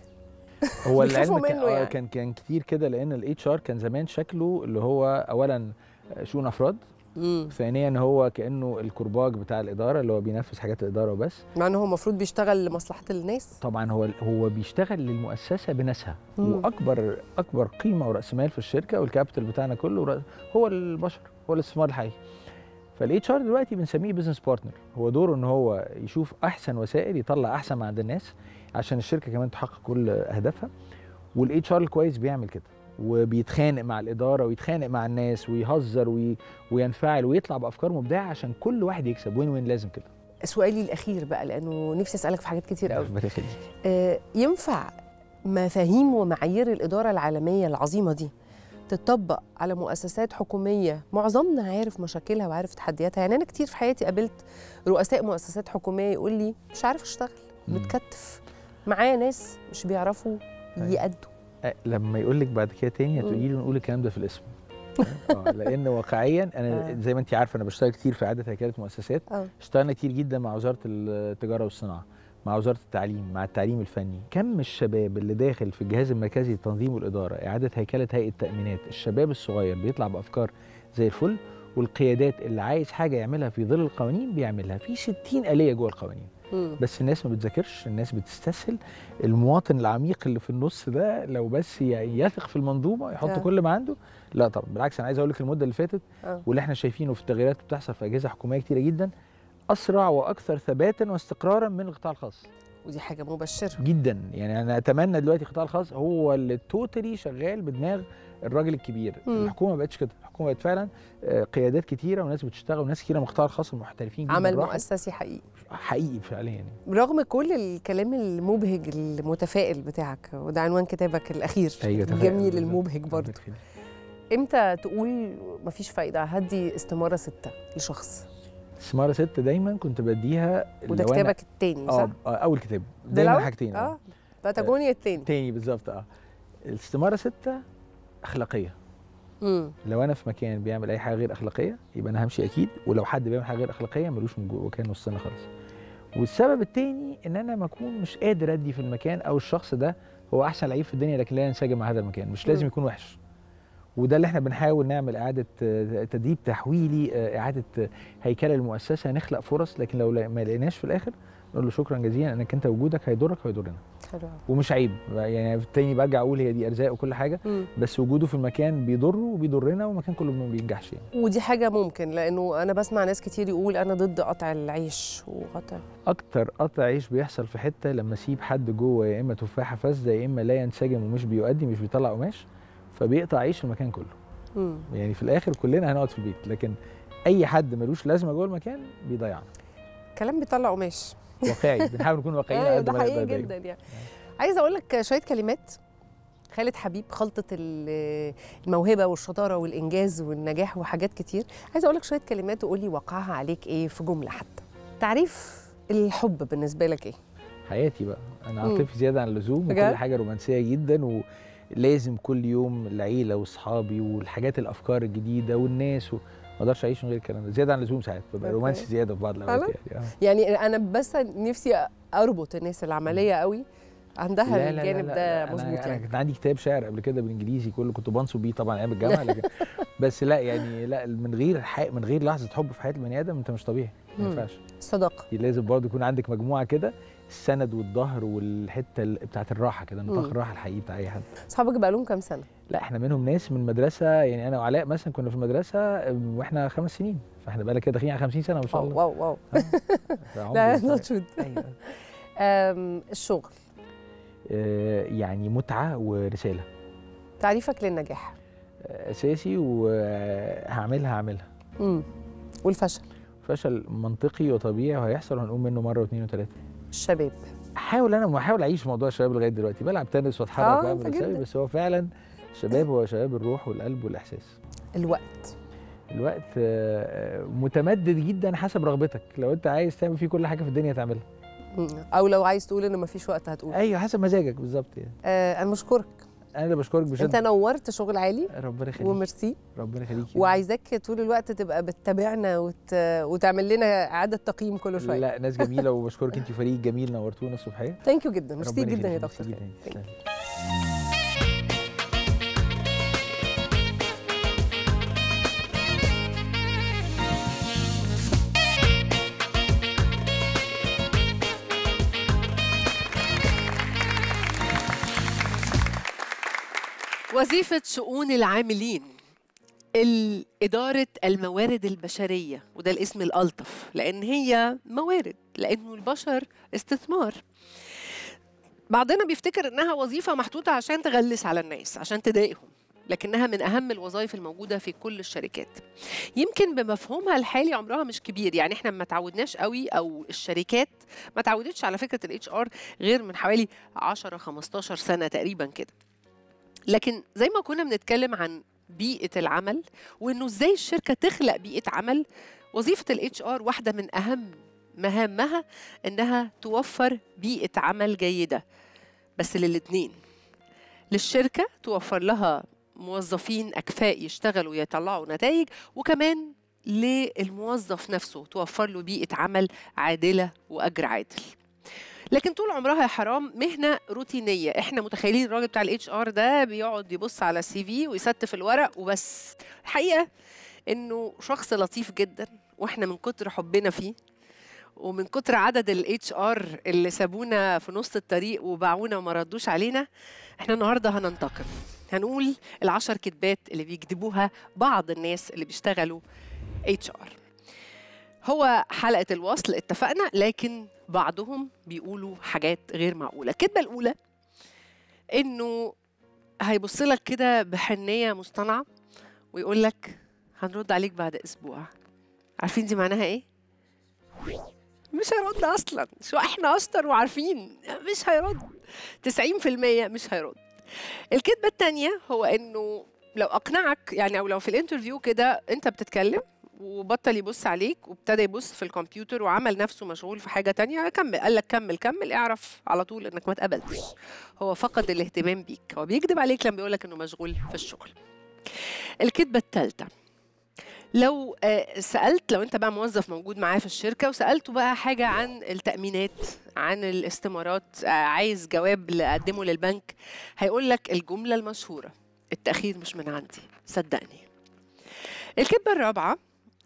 هو بيخافوا العلم كان, منه آه يعني. كان كان كتير كده لان الاتش ار كان زمان شكله اللي هو اولا شؤون افراد مم. ثانيا هو كانه الكرباج بتاع الاداره اللي هو بينفذ حاجات الاداره وبس مع انه هو المفروض بيشتغل لمصلحه الناس طبعا هو هو بيشتغل للمؤسسه بناسها مم. واكبر اكبر قيمه وراس مال في الشركه والكابيتال بتاعنا كله رأ- هو البشر هو الاستثمار الحقيقي فالاتش ار دلوقتي بنسميه بزنس بارتنر هو دوره ان هو يشوف احسن وسائل يطلع احسن ما عند الناس عشان الشركه كمان تحقق كل اهدافها والاتش ار الكويس بيعمل كده وبيتخانق مع الاداره ويتخانق مع الناس ويهزر وي... وينفعل ويطلع بافكار مبدعه عشان كل واحد يكسب وين وين لازم كده سؤالي الاخير بقى لانه نفسي اسالك في حاجات كتير قوي ربنا يخليك. آه ينفع مفاهيم ومعايير الاداره العالميه العظيمه دي تطبق على مؤسسات حكوميه معظمنا عارف مشاكلها وعارف تحدياتها يعني انا كتير في حياتي قابلت رؤساء مؤسسات حكوميه يقول لي مش عارف اشتغل مم. متكتف معايا ناس مش بيعرفوا أيوة. يأدوا أه، لما يقول لك بعد كده تاني هتقولي له نقول الكلام ده في الاسم اه لان واقعيا انا آه. زي ما انت عارفه انا بشتغل كتير في اعاده هيكله مؤسسات اه اشتغلنا كتير جدا مع وزاره التجاره والصناعه مع وزاره التعليم مع التعليم الفني كم الشباب اللي داخل في الجهاز المركزي للتنظيم والاداره اعاده هيكله هيئه التامينات الشباب الصغير بيطلع بافكار زي الفل والقيادات اللي عايز حاجه يعملها في ظل القوانين بيعملها في 60 اليه جوه القوانين مم. بس الناس ما بتذاكرش الناس بتستسهل المواطن العميق اللي في النص ده لو بس ي- يثق في المنظومه يحط آه. كل ما عنده لا طبعا بالعكس انا عايز اقول لك المده اللي فاتت آه. واللي احنا شايفينه في التغييرات اللي بتحصل في اجهزه حكوميه كتيره جدا اسرع واكثر ثباتا واستقرارا من القطاع الخاص ودي حاجه مبشره جدا يعني انا اتمنى دلوقتي القطاع الخاص هو اللي توتالي شغال بدماغ الراجل الكبير مم. الحكومه ما بقتش كده الحكومه بقت فعلا آه، قيادات كتيره وناس بتشتغل وناس كتيره من القطاع الخاص المحترفين جدا عمل راحوا. مؤسسي حقيقي حقيقي فعليا يعني رغم كل الكلام المبهج المتفائل بتاعك وده عنوان كتابك الاخير أيوة، تفائل. الجميل بالظبط. المبهج برضه امتى تقول مفيش فايده هدي استماره سته لشخص استثمار ست دايما كنت بديها وده لو أنا- كتابك التاني صح؟ اه آه، اول كتاب ده دايما الأول؟ حاجتين اه باتاجونيا التاني تاني بالظبط اه الاستماره ستة اخلاقيه امم لو انا في مكان بيعمل اي حاجه غير اخلاقيه يبقى انا همشي اكيد ولو حد بيعمل حاجه غير اخلاقيه ملوش من جوه مكان وسطنا خالص والسبب التاني ان انا ما اكون مش قادر ادي في المكان او الشخص ده هو احسن لعيب في الدنيا لكن لا ينسجم مع هذا المكان مش لازم مم. يكون وحش وده اللي احنا بنحاول نعمل اعاده آه، تدريب تحويلي آه، اعاده آه، هيكله للمؤسسه نخلق فرص لكن لو لا- ما لقيناش في الاخر نقول له شكرا جزيلا انك انت وجودك هيضرك وهيضرنا حلو أوي. ومش عيب يعني تاني برجع اقول هي دي ارزاق وكل حاجه مم. بس وجوده في المكان بيضره وبيضرنا والمكان كله ما بينجحش يعني ودي حاجه ممكن لانه انا بسمع ناس كتير يقول انا ضد قطع العيش وقطع اكتر قطع عيش بيحصل في حته لما اسيب حد جوه يا اما تفاحه فاسده يا اما لا ينسجم ومش بيؤدي مش بيطلع قماش فبيقطع عيش المكان كله مم. يعني في الاخر كلنا هنقعد في البيت لكن اي حد ملوش لازمه جوه المكان بيضيعنا كلام بيطلع قماش واقعي بنحاول نكون واقعيين على ايوه قد ده ما حقيقي نقدر جدا يعني عايزه اقول لك شويه كلمات خالد حبيب خلطة ال- الموهبة والشطارة والإنجاز والنجاح وحاجات كتير عايزة أقول لك شوية كلمات وقولي وقعها عليك إيه في جملة حتى تعريف الحب بالنسبة لك إيه؟ حياتي بقى انا مم. عاطفي زياده عن اللزوم بجد؟ وكل حاجه رومانسيه جدا ولازم كل يوم العيله واصحابي والحاجات الافكار الجديده والناس و... ما اقدرش اعيش من غير الكلام ده زياده عن اللزوم ساعات ببقى أوكي. رومانسي زياده في بعض الاوقات فعلا؟ يعني آه. يعني أنا بس نفسي أربط الناس العملية قوي عندها الجانب ده أنا- مظبوط انا يعني كان عندي كتاب شعر قبل كده بالانجليزي كله كنت بنصب بيه طبعا ايام الجامعه لكن بس لا يعني لا من غير حق من غير لحظه حب في حياه البني ادم انت مش طبيعي ما مم. ينفعش صداقة لازم برضه يكون عندك مجموعه كده السند والظهر والحته ال- بتاعت الراحه كده نطاق مم. الراحه الحقيقي بتاع اي حد أصحابك بقى لهم كام سنة؟ لا احنا منهم ناس من مدرسه يعني انا وعلاء مثلا كنا في المدرسه أم، واحنا خمس سنين فاحنا بقى كده داخلين على 50 سنه ما شاء واو الله واو واو فعمر لا طويل. not should. أيوة. أم، الشغل آه، يعني متعه ورساله تعريفك للنجاح آه، اساسي وهعملها هعملها مم. والفشل فشل منطقي وطبيعي وهيحصل وهنقوم منه مره واثنين وثلاثه الشباب احاول انا بحاول اعيش موضوع الشباب لغايه دلوقتي بلعب تنس واتحرك آه، واعمل أنت وأسوي، جدا. بس هو فعلا الشباب هو شباب الروح والقلب والاحساس الوقت الوقت آه، متمدد جدا حسب رغبتك لو انت عايز تعمل فيه كل حاجه في الدنيا تعملها مم. او لو عايز تقول ان مفيش وقت هتقول ايوه حسب مزاجك بالظبط يعني آه انا بشكرك انا اللي بشكرك انت بجد نورت شغل عالي ربنا يخليك وميرسي ربنا يخليك وعايزاك طول الوقت تبقى بتتابعنا وت... وتعمل لنا اعاده تقييم كل شويه لا ناس جميله وبشكرك انت فريق جميل نورتونا الصبحيه ثانك يو جدا ميرسي ربنا جدا يا يخليك، دكتور ميرسي خالد. جدا Thank you. تسلمي. وظيفة شؤون العاملين ال- إدارة الموارد البشرية وده الاسم الألطف لأن هي موارد لأنه البشر استثمار بعضنا بيفتكر إنها وظيفة محطوطة عشان تغلس على الناس عشان تضايقهم لكنها من أهم الوظائف الموجودة في كل الشركات يمكن بمفهومها الحالي عمرها مش كبير يعني احنا ما تعودناش قوي او الشركات ما تعودتش على فكره الاتش ار غير من حوالي 10 15 سنه تقريبا كده لكن زي ما كنا بنتكلم عن بيئه العمل وانه ازاي الشركه تخلق بيئه عمل وظيفه الاتش ار واحده من اهم مهامها انها توفر بيئه عمل جيده بس للاثنين للشركه توفر لها موظفين اكفاء يشتغلوا يطلعوا نتائج وكمان للموظف نفسه توفر له بيئه عمل عادله واجر عادل لكن طول عمرها يا حرام مهنه روتينيه احنا متخيلين الراجل بتاع الاتش ار ده بيقعد يبص على السي في ويستف الورق وبس الحقيقه انه شخص لطيف جدا واحنا من كتر حبنا فيه ومن كتر عدد الاتش ار اللي سابونا في نص الطريق وباعونا وما ردوش علينا احنا النهارده هننتقم هنقول العشر كذبات اللي بيكذبوها بعض الناس اللي بيشتغلوا اتش ار هو حلقه الوصل اتفقنا لكن بعضهم بيقولوا حاجات غير معقوله الكذبه الاولى انه هيبص لك كده بحنيه مصطنعه ويقول لك هنرد عليك بعد اسبوع عارفين دي معناها ايه مش هيرد اصلا شو احنا اشطر وعارفين مش هيرد 90% مش هيرد الكذبه الثانيه هو انه لو اقنعك يعني او لو في الانترفيو كده انت بتتكلم وبطل يبص عليك وابتدى يبص في الكمبيوتر وعمل نفسه مشغول في حاجه تانية كمل قال لك كمل كمل اعرف على طول انك ما اتقبلتش هو فقد الاهتمام بيك هو بيكذب عليك لما بيقول لك انه مشغول في الشغل الكذبه الثالثه لو آه، سالت لو انت بقى موظف موجود معاه في الشركه وسالته بقى حاجه عن التامينات عن الاستمارات آه، عايز جواب اللي اقدمه للبنك هيقول لك الجمله المشهوره التاخير مش من عندي صدقني الكذبه الرابعه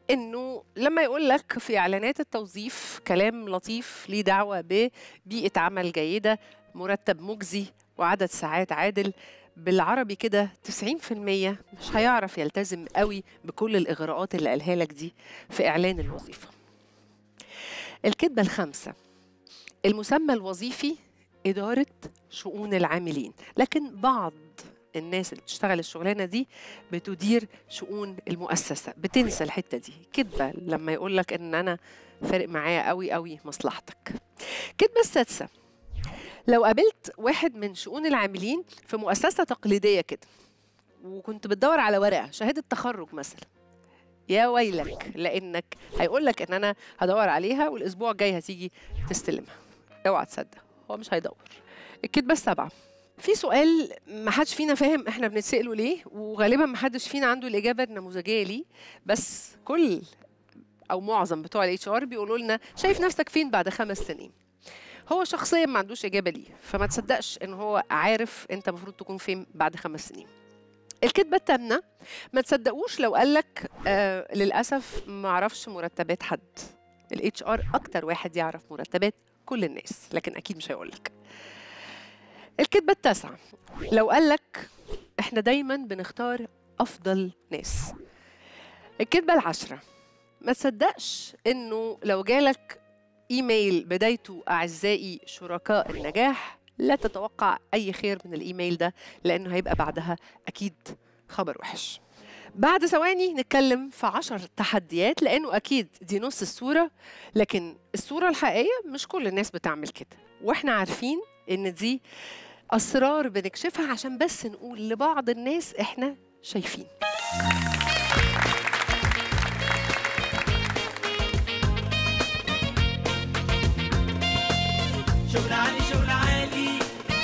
انه لما يقول لك في اعلانات التوظيف كلام لطيف ليه دعوه ببيئه عمل جيده مرتب مجزي وعدد ساعات عادل بالعربي كده 90% مش هيعرف يلتزم قوي بكل الاغراءات اللي قالها لك دي في اعلان الوظيفه الكذبه الخامسه المسمى الوظيفي اداره شؤون العاملين لكن بعض الناس اللي بتشتغل الشغلانه دي بتدير شؤون المؤسسه بتنسى الحته دي كذبه لما يقول لك ان انا فارق معايا قوي قوي مصلحتك كذبه السادسه لو قابلت واحد من شؤون العاملين في مؤسسه تقليديه كده وكنت بتدور على ورقه شهاده تخرج مثلا يا ويلك لانك هيقول لك ان انا هدور عليها والاسبوع الجاي هتيجي تستلمها اوعى تصدق هو مش هيدور الكذبه السابعه في سؤال ما حدش فينا فاهم احنا بنتسأله ليه وغالبا ما حدش فينا عنده الاجابه النموذجيه ليه بس كل او معظم بتوع الاتش ار بيقولوا لنا شايف نفسك فين بعد خمس سنين هو شخصيا ما عندوش اجابه ليه فما تصدقش ان هو عارف انت المفروض تكون فين بعد خمس سنين الكذبه التامنه ما تصدقوش لو قال لك آه للاسف ما اعرفش مرتبات حد الاتش ار اكتر واحد يعرف مرتبات كل الناس لكن اكيد مش هيقول لك الكذبه التاسعه لو قال لك احنا دايما بنختار افضل ناس الكذبه العشره ما تصدقش انه لو جالك ايميل بدايته اعزائي شركاء النجاح لا تتوقع اي خير من الايميل ده لانه هيبقى بعدها اكيد خبر وحش بعد ثواني نتكلم في عشر تحديات لانه اكيد دي نص الصوره لكن الصوره الحقيقيه مش كل الناس بتعمل كده واحنا عارفين ان دي اسرار بنكشفها عشان بس نقول لبعض الناس احنا شايفين شغل عالي شغل عالي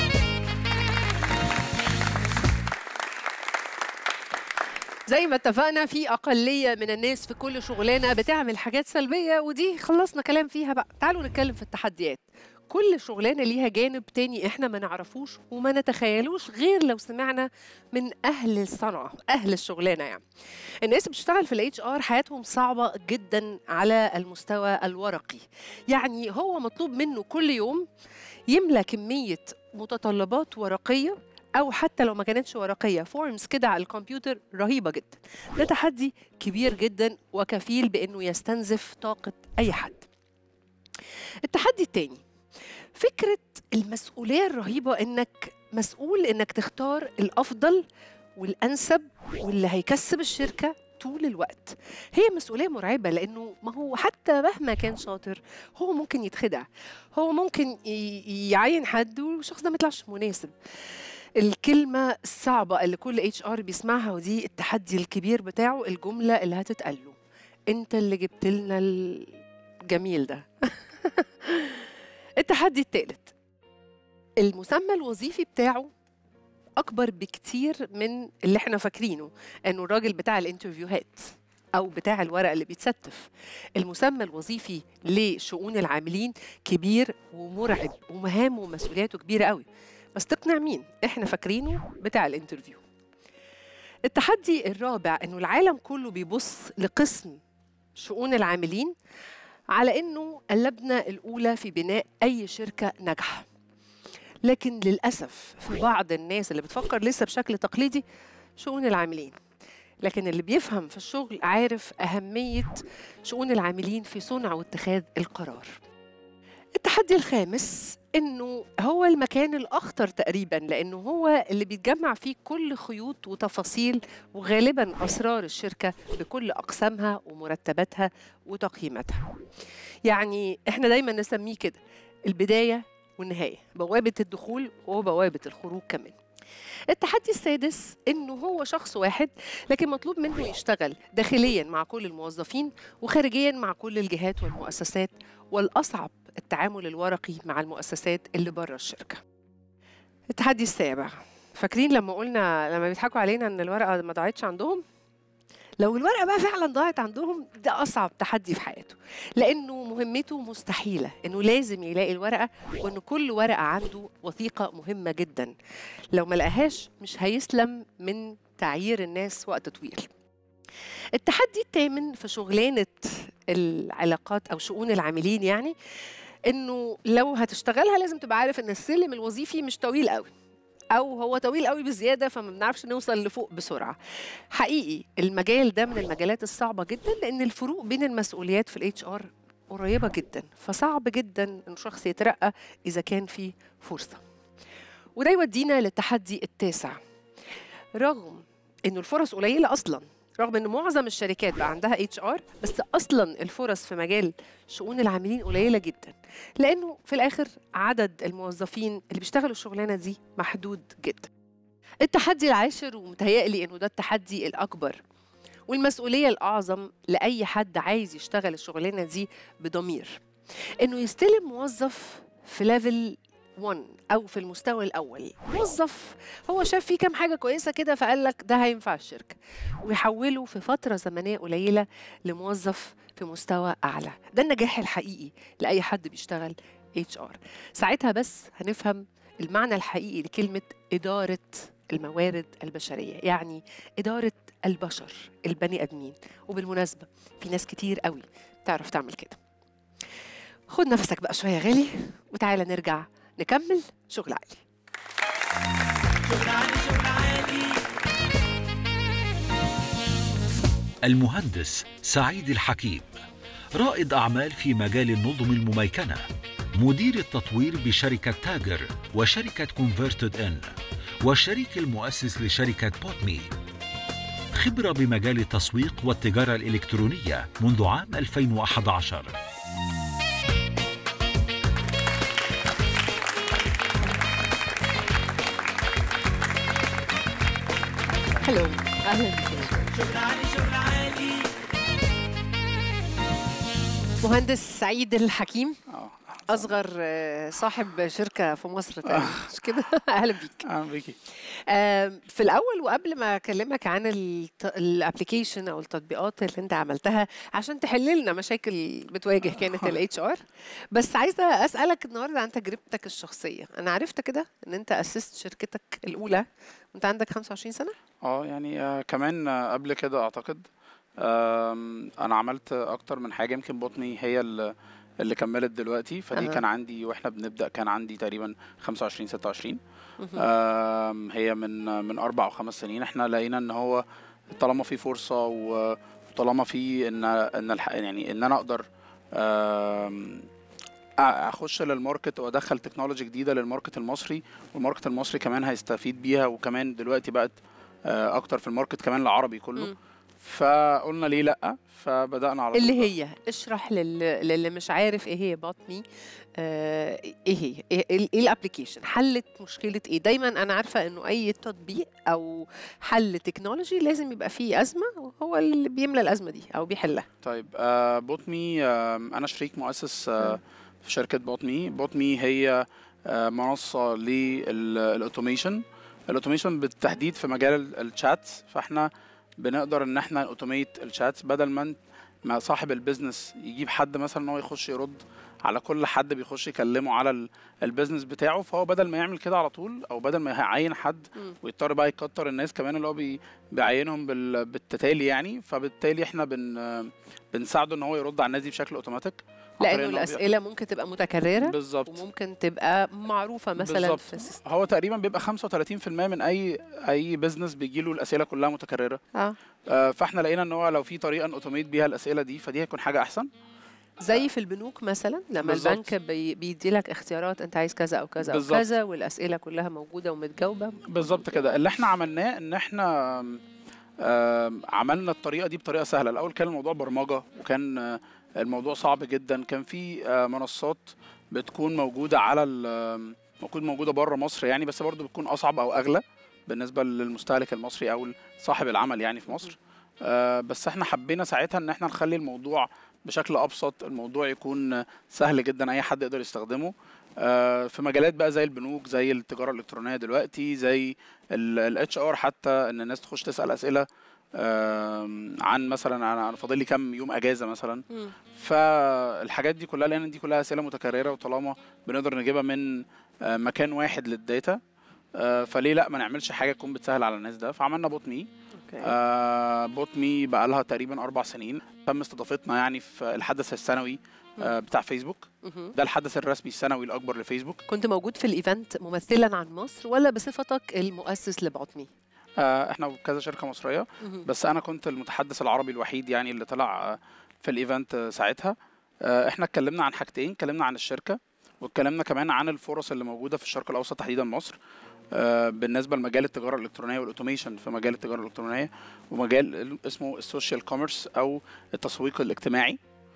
زي ما اتفقنا في أقلية من الناس في كل شغلانة بتعمل حاجات سلبية ودي خلصنا كلام فيها بقى تعالوا نتكلم في التحديات كل شغلانة ليها جانب تاني احنا ما نعرفوش وما نتخيلوش غير لو سمعنا من أهل الصنعة أهل الشغلانة يعني الناس اللي بتشتغل في الاتش ار حياتهم صعبة جدا على المستوى الورقي يعني هو مطلوب منه كل يوم يملى كمية متطلبات ورقية او حتى لو ما كانتش ورقيه فورمز كده على الكمبيوتر رهيبه جدا ده تحدي كبير جدا وكفيل بانه يستنزف طاقه اي حد التحدي التاني فكره المسؤوليه الرهيبه انك مسؤول انك تختار الافضل والانسب واللي هيكسب الشركه طول الوقت هي مسؤولية مرعبة لأنه ما هو حتى مهما كان شاطر هو ممكن يتخدع هو ممكن ي- يعين حد والشخص ده ما يطلعش مناسب الكلمة الصعبة اللي كل اتش ار بيسمعها ودي التحدي الكبير بتاعه الجملة اللي هتتقال له انت اللي جبت لنا الجميل ده التحدي الثالث المسمى الوظيفي بتاعه اكبر بكتير من اللي احنا فاكرينه انه الراجل بتاع الانترفيوهات او بتاع الورق اللي بيتستف المسمى الوظيفي لشؤون العاملين كبير ومرعب ومهامه ومسؤولياته كبيره قوي بس تقنع مين احنا فاكرينه بتاع الانترفيو التحدي الرابع انه العالم كله بيبص لقسم شؤون العاملين على انه اللبنه الاولى في بناء اي شركه ناجحه لكن للاسف في بعض الناس اللي بتفكر لسه بشكل تقليدي شؤون العاملين لكن اللي بيفهم في الشغل عارف اهميه شؤون العاملين في صنع واتخاذ القرار التحدي الخامس انه هو المكان الاخطر تقريبا لانه هو اللي بيتجمع فيه كل خيوط وتفاصيل وغالبا اسرار الشركه بكل اقسامها ومرتباتها وتقييماتها. يعني احنا دايما نسميه كده البدايه والنهايه، بوابه الدخول وبوابه الخروج كمان. التحدي السادس انه هو شخص واحد لكن مطلوب منه يشتغل داخليا مع كل الموظفين وخارجيا مع كل الجهات والمؤسسات والاصعب التعامل الورقي مع المؤسسات اللي بره الشركه. التحدي السابع فاكرين لما قلنا لما بيضحكوا علينا ان الورقه ما ضاعتش عندهم؟ لو الورقه بقى فعلا ضاعت عندهم ده اصعب تحدي في حياته لانه مهمته مستحيله انه لازم يلاقي الورقه وان كل ورقه عنده وثيقه مهمه جدا لو ما لقاهاش مش هيسلم من تعيير الناس وقت طويل التحدي الثامن في شغلانه العلاقات او شؤون العاملين يعني انه لو هتشتغلها لازم تبقى عارف ان السلم الوظيفي مش طويل قوي او هو طويل قوي بزياده فما بنعرفش نوصل لفوق بسرعه حقيقي المجال ده من المجالات الصعبه جدا لان الفروق بين المسؤوليات في الاتش ار قريبه جدا فصعب جدا ان شخص يترقى اذا كان في فرصه وده يودينا للتحدي التاسع رغم انه الفرص قليله اصلا رغم ان معظم الشركات بقى عندها اتش ار بس اصلا الفرص في مجال شؤون العاملين قليله جدا لانه في الاخر عدد الموظفين اللي بيشتغلوا الشغلانه دي محدود جدا التحدي العاشر ومتهيألي انه ده التحدي الاكبر والمسؤوليه الاعظم لاي حد عايز يشتغل الشغلانه دي بضمير انه يستلم موظف في ليفل 1 او في المستوى الاول موظف هو شاف فيه كام حاجه كويسه كده فقال لك ده هينفع الشركه ويحوله في فتره زمنيه قليله لموظف في مستوى اعلى ده النجاح الحقيقي لاي حد بيشتغل اتش ار ساعتها بس هنفهم المعنى الحقيقي لكلمه اداره الموارد البشريه يعني اداره البشر البني ادمين وبالمناسبه في ناس كتير قوي تعرف تعمل كده خد نفسك بقى شويه يا غالي وتعالى نرجع نكمل شغل عالي شغل عالي شغل عالي المهندس سعيد الحكيم رائد أعمال في مجال النظم المميكنة مدير التطوير بشركة تاجر وشركة كونفرتد إن والشريك المؤسس لشركة بوتمي خبرة بمجال التسويق والتجارة الإلكترونية منذ عام 2011 هلو اهلا بك شغل عالي شغل عالي مهندس سعيد الحكيم اه اصغر آه، صاحب شركه في مصر تقريبا مش كده اهلا بيك اهلا بيكي آم، في الاول وقبل ما اكلمك عن الابلكيشن او التطبيقات اللي انت عملتها عشان تحل لنا مشاكل بتواجه كانت الاتش ار بس عايزه اسالك النهارده عن تجربتك الشخصيه انا عرفت كده ان انت اسست شركتك الاولى وانت عندك 25 سنه اه يعني آه كمان آه قبل كده اعتقد آم، انا عملت اكتر من حاجه يمكن بطني هي اللي اللي كملت دلوقتي فدي أها. كان عندي واحنا بنبدا كان عندي تقريبا 25 26 مهم. آم، هي من من اربع او خمس سنين احنا لقينا ان هو طالما في فرصه و- وطالما في ان ان الح- يعني ان انا اقدر آم، أ- اخش للماركت وادخل تكنولوجي جديده للماركت المصري والماركت المصري كمان هيستفيد بيها وكمان دلوقتي بقت آه، اكتر في الماركت كمان العربي كله مم. فقلنا ليه لا فبدانا على اللي طول. هي اشرح لل... للي مش عارف ايه هي بطني آه ايه هي ايه ايه الابلكيشن حلت مشكله ايه دايما انا عارفه انه اي تطبيق او حل تكنولوجي لازم يبقى فيه ازمه وهو اللي بيملى الازمه دي او بيحلها طيب آه بوتمي آه انا شريك مؤسس آه في شركه بوتمي بوتمي هي آه منصه للاوتوميشن الاوتوميشن بالتحديد في مجال ال- الشات فاحنا بنقدر ان احنا اوتوميت الشات بدل ما انت- ما صاحب البيزنس يجيب حد مثلا ان هو يخش يرد على كل حد بيخش يكلمه على ال- البيزنس بتاعه فهو بدل ما يعمل كده على طول او بدل ما يعين حد مم. ويضطر بقى يكتر الناس كمان اللي هو بي بيعينهم بال- بالتتالي يعني فبالتالي احنا بن بنساعده ان هو يرد على الناس دي بشكل اوتوماتيك عن طريق لانه إن هو بي- الاسئله ممكن تبقى متكرره بالظبط وممكن تبقى معروفه مثلا بالظبط. في سيستم هو تقريبا بيبقى 35% من اي اي بزنس بيجي له الاسئله كلها متكرره اه آه، فاحنا لقينا ان هو لو في طريقه نوتوميت بيها الاسئله دي فدي هيكون حاجه احسن زي في البنوك مثلا لما بالظبط. البنك بي بيدي لك اختيارات انت عايز كذا او كذا او بالظبط. كذا والاسئله كلها موجوده ومتجاوبه بالظبط كده اللي احنا عملناه ان احنا آم، آم، عملنا الطريقه دي بطريقه سهله الاول كان الموضوع برمجه وكان آه، الموضوع صعب جدا كان في آه، منصات بتكون موجوده على ال- آم، موجود موجوده بره مصر يعني بس برضو بتكون اصعب او اغلى بالنسبه للمستهلك المصري او صاحب العمل يعني في مصر آه، بس احنا حبينا ساعتها ان احنا نخلي الموضوع بشكل ابسط الموضوع يكون سهل جدا اي حد يقدر يستخدمه آه، في مجالات بقى زي البنوك زي التجاره الالكترونيه دلوقتي زي الاتش ار حتى ان الناس تخش تسال اسئله آم، عن مثلا انا أنا فاضل لي كام يوم اجازه مثلا مم. فالحاجات دي كلها لان دي كلها اسئله متكرره وطالما بنقدر نجيبها من آه، مكان واحد للداتا آه، فليه لا ما نعملش حاجه تكون بتسهل على الناس ده فعملنا بوت مي آه بوت مي بقى لها تقريبا اربع سنين تم استضافتنا يعني في الحدث السنوي آه بتاع فيسبوك مهم. ده الحدث الرسمي السنوي الاكبر لفيسبوك كنت موجود في الايفنت ممثلا عن مصر ولا بصفتك المؤسس لبعتمي آه احنا كذا شركه مصريه بس انا كنت المتحدث العربي الوحيد يعني اللي طلع آه، في الايفنت آه، ساعتها آه، احنا اتكلمنا عن حاجتين اتكلمنا عن الشركه واتكلمنا كمان عن الفرص اللي موجوده في الشرق الاوسط تحديدا مصر آه، بالنسبه لمجال التجاره الالكترونيه والاوتوميشن في مجال التجاره الالكترونيه ومجال ال- اسمه السوشيال كوميرس او التسويق الاجتماعي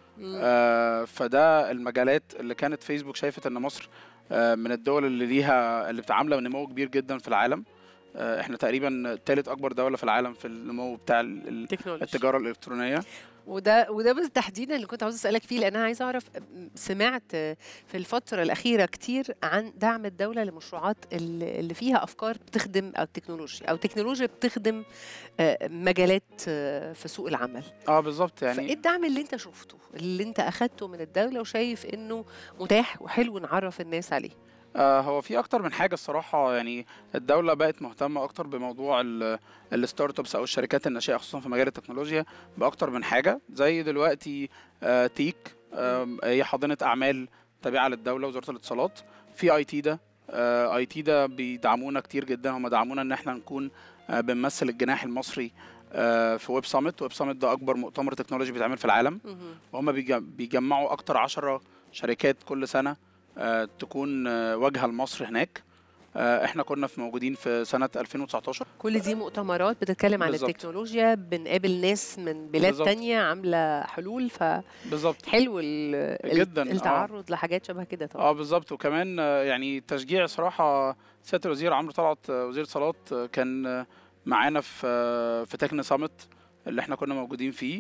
آه، فده المجالات اللي كانت فيسبوك شايفه ان مصر آه، من الدول اللي ليها اللي بتعامله نمو كبير جدا في العالم آه، احنا تقريبا ثالث اكبر دوله في العالم في النمو بتاع ال- ال- تكنولوجي التجاره الالكترونيه وده وده بس تحديدا اللي كنت عاوز اسالك فيه لان انا عايزه اعرف سمعت في الفتره الاخيره كتير عن دعم الدوله لمشروعات اللي اللي فيها افكار بتخدم او تكنولوجيا او تكنولوجيا بتخدم آه، مجالات آه، في سوق العمل اه بالظبط يعني فايه يعني الدعم اللي انت شفته اللي انت اخدته من الدوله وشايف انه متاح وحلو نعرف الناس عليه آه هو في اكتر من حاجه الصراحه يعني الدوله بقت مهتمه اكتر بموضوع ال- الستارت ابس او الشركات الناشئه خصوصا في مجال التكنولوجيا باكتر من حاجه زي دلوقتي آه تيك آم، هي حاضنه اعمال تابعه للدوله وزاره الاتصالات في اي تي ده اي تي ده بيدعمونا كتير جدا هم دعمونا ان احنا نكون آه بنمثل الجناح المصري آه في ويب سامت ويب سامت ده اكبر مؤتمر تكنولوجي بيتعمل في العالم وهم بيج- بيجمعوا اكتر عشرة شركات كل سنه آه، تكون آه، واجهه لمصر هناك آه، احنا كنا في موجودين في سنه 2019 كل دي مؤتمرات بتتكلم عن بالظبط. التكنولوجيا بنقابل ناس من بلاد بالظبط. تانية عاملة حلول فحلو بالظبط ال- ال- جداً، آه. التعرض لحاجات شبه كده طبعا اه بالظبط وكمان آه، يعني تشجيع صراحه سياده الوزير عمرو طلعت آه، وزير الاتصالات آه، كان آه، معانا في آه، في تكن سامت اللي احنا كنا موجودين فيه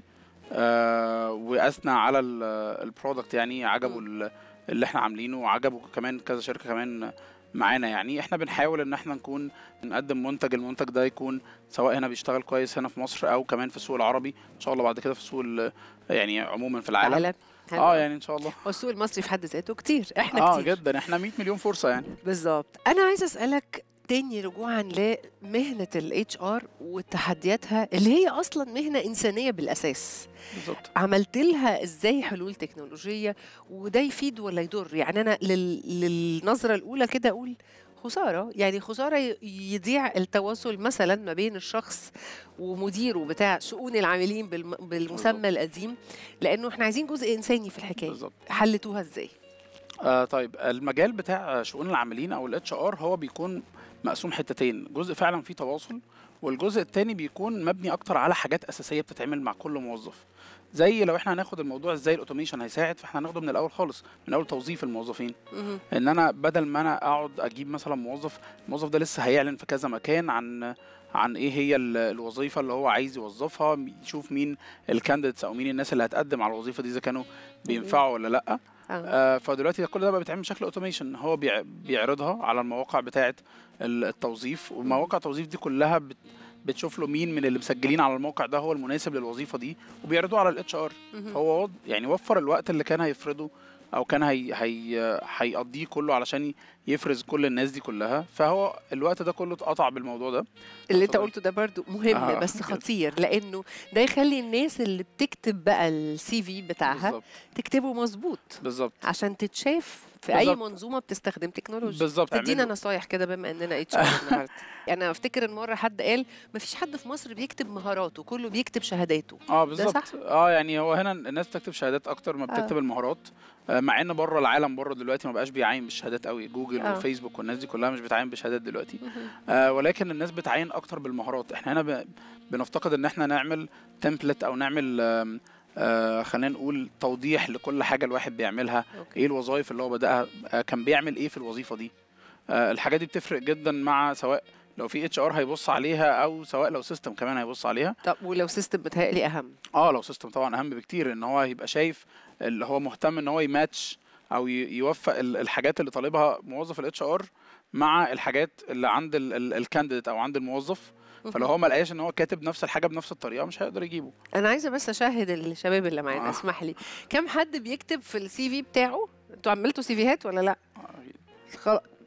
آه، واثنى على ال- البرودكت يعني عجبه ال- اللي احنا عاملينه وعجبه كمان كذا شركه كمان معانا يعني احنا بنحاول ان احنا نكون نقدم منتج المنتج ده يكون سواء هنا بيشتغل كويس هنا في مصر او كمان في السوق العربي ان شاء الله بعد كده في السوق ال- يعني عموما في العالم عالم حلو. اه يعني ان شاء الله والسوق المصري في حد ذاته كتير احنا اه كتير جدا احنا 100 مليون فرصه يعني بالظبط انا عايزه اسالك تاني رجوعا لمهنه الاتش ار وتحدياتها اللي هي اصلا مهنه انسانيه بالاساس بالظبط عملت لها ازاي حلول تكنولوجيه وده يفيد ولا يضر يعني انا لل... للنظره الاولى كده اقول خساره يعني خساره ي- يضيع التواصل مثلا ما بين الشخص ومديره بتاع شؤون العاملين بالم... بالمسمى القديم لانه احنا عايزين جزء انساني في الحكايه بالظبط حلتوها ازاي آه طيب المجال بتاع شؤون العاملين او الاتش ار هو بيكون مقسوم حتتين جزء فعلا فيه تواصل والجزء التاني بيكون مبني اكتر على حاجات اساسيه بتتعمل مع كل موظف زي لو احنا هناخد الموضوع ازاي الاوتوميشن هيساعد فاحنا هناخده من الاول خالص من اول توظيف الموظفين مهم. ان انا بدل ما انا اقعد اجيب مثلا موظف الموظف ده لسه هيعلن في كذا مكان عن عن ايه هي ال- الوظيفه اللي هو عايز يوظفها يشوف مين الكانديدتس او مين الناس اللي هتقدم على الوظيفه دي اذا كانوا بينفعوا ولا لا آه. آه فدلوقتي ده كل ده بقى بيتعمل بشكل اوتوميشن هو بيع- بيعرضها على المواقع بتاعه ال- التوظيف ومواقع التوظيف دي كلها بت بتشوف له مين من اللي مسجلين على الموقع ده هو المناسب للوظيفه دي وبيعرضوه على الاتش ار مهم. فهو وض- يعني وفر الوقت اللي كان هيفرضه او كان هي هي هيقضيه كله علشان ي- يفرز كل الناس دي كلها فهو الوقت ده كله اتقطع بالموضوع ده اللي انت اتفضل. قلته ده برضو مهم آه، بس جدا. خطير لانه ده يخلي الناس اللي بتكتب بقى السي في بتاعها بالظبط تكتبه مظبوط بالظبط عشان تتشاف في اي بالظبط. منظومه بتستخدم تكنولوجيا بالظبط تدينا اعملوا- نصايح كده بما اننا اتش ار النهارده انا افتكر ان مره حد قال ما فيش حد في مصر بيكتب مهاراته كله بيكتب شهاداته اه صح؟ بالظبط اه يعني هو هنا الناس بتكتب شهادات اكتر ما بتكتب آه. المهارات آه مع ان بره العالم بره دلوقتي ما بقاش بيعين بالشهادات قوي جوجل آه. وفيسبوك والناس دي كلها مش بتعين بالشهادات دلوقتي آه ولكن الناس بتعين اكتر بالمهارات احنا هنا ب... بنفتقد ان احنا نعمل تمبلت او نعمل آم، آه خلينا نقول توضيح لكل حاجه الواحد بيعملها أوكي. ايه الوظائف اللي هو بداها آه كان بيعمل ايه في الوظيفه دي آه الحاجات دي بتفرق جدا مع سواء لو في اتش ار هيبص عليها او سواء لو سيستم كمان هيبص عليها طب ولو سيستم بتهيألي اهم اه لو سيستم طبعا اهم بكتير ان هو يبقى شايف اللي هو مهتم ان هو يماتش او ي- يوفق ال- الحاجات اللي طالبها موظف الاتش ار مع الحاجات اللي عند الكانديديت او عند الموظف فلو هو ما لقاش ان هو كاتب نفس الحاجه بنفس الطريقه مش هيقدر يجيبه انا عايزه بس اشاهد الشباب اللي معانا آه. اسمح لي كم حد بيكتب في السي في بتاعه انتوا عملتوا سي فيهات ولا لا خل...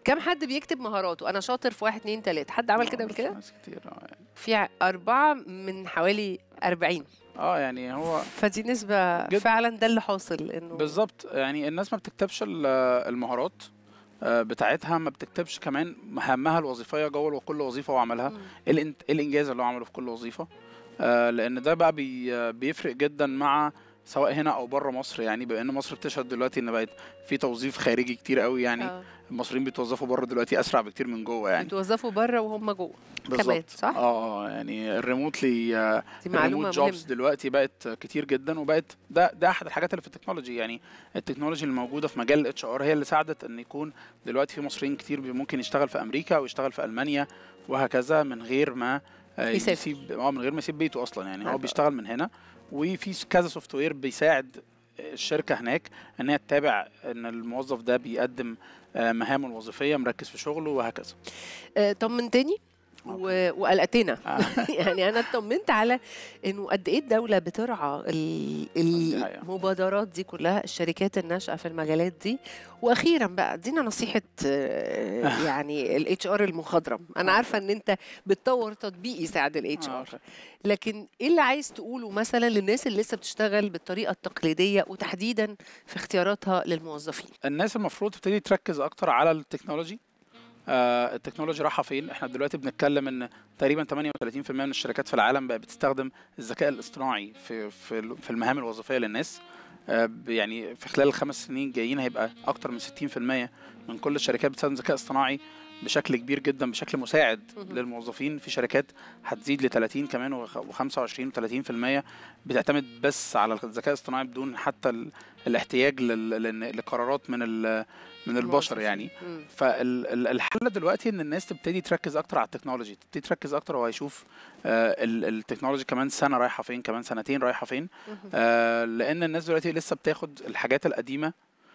كم حد بيكتب مهاراته انا شاطر في واحد اتنين تلاته حد عمل كده قبل كده ناس كتير اه يعني. في ع- أربعة من حوالي 40 اه يعني هو فدي نسبة جد. فعلا ده اللي حاصل انه بالظبط يعني الناس ما بتكتبش ال- المهارات آه، بتاعتها ما بتكتبش كمان مهامها الوظيفيه جوه كل وظيفه هو عملها مم. إيه الإن- إيه الانجاز اللي هو عمله في كل وظيفه آه، لان ده بقى بي آه، بيفرق جدا مع سواء هنا او بره مصر يعني بما ان مصر بتشهد دلوقتي ان بقت في توظيف خارجي كتير قوي يعني آه. المصريين بيتوظفوا بره دلوقتي اسرع بكتير من جوه يعني بيتوظفوا بره وهم جوه كمان بالظبط صح؟ اه اه يعني الريموتلي دي معلومة الريموت جوبز مهمة دلوقتي بقت كتير جدا وبقت ده ده احد الحاجات اللي في التكنولوجي يعني التكنولوجي الموجوده في مجال الاتش ار هي اللي ساعدت ان يكون دلوقتي في مصريين كتير بي- ممكن يشتغل في امريكا او يشتغل في المانيا وهكذا من غير ما آه، يسافر. يسيب اه من غير ما يسيب بيته اصلا يعني هو حلو. بيشتغل من هنا وفي كذا سوفت وير بيساعد الشركه هناك ان هي تتابع ان الموظف ده بيقدم آه، مهامه الوظيفيه مركز في شغله وهكذا آه، طمنتني و... وقلقتنا آه. يعني انا اطمنت على انه قد ايه الدوله بترعى ال- دي حقيقة. المبادرات دي كلها الشركات الناشئه في المجالات دي واخيرا بقى ادينا نصيحه آه، يعني الاتش ار المخضرم انا عارفه ان انت بتطور تطبيق يساعد الاتش آه، ار لكن ايه اللي عايز تقوله مثلا للناس اللي لسه بتشتغل بالطريقه التقليديه وتحديدا في اختياراتها للموظفين الناس المفروض تبتدي تركز اكتر على التكنولوجي آه التكنولوجي رايحه فين احنا دلوقتي بنتكلم ان تقريبا 38% من الشركات في العالم بقت بتستخدم الذكاء الاصطناعي في في ال- في المهام الوظيفيه للناس آه ب- يعني في خلال الخمس سنين جايين هيبقى اكتر من 60% من كل الشركات بتستخدم ذكاء اصطناعي بشكل كبير جدا بشكل مساعد مهم. للموظفين في شركات هتزيد ل 30 كمان و25 و30% بتعتمد بس على الذكاء الاصطناعي بدون حتى ال- الاحتياج لل- لل- لقرارات من ال- من البشر يعني مم. فالحل دلوقتي ان الناس تبتدي تركز اكتر على التكنولوجي تبتدي تركز اكتر وهيشوف آه ال- التكنولوجي كمان سنه رايحه فين كمان سنتين رايحه فين مهم. آه لان الناس دلوقتي لسه بتاخد الحاجات القديمه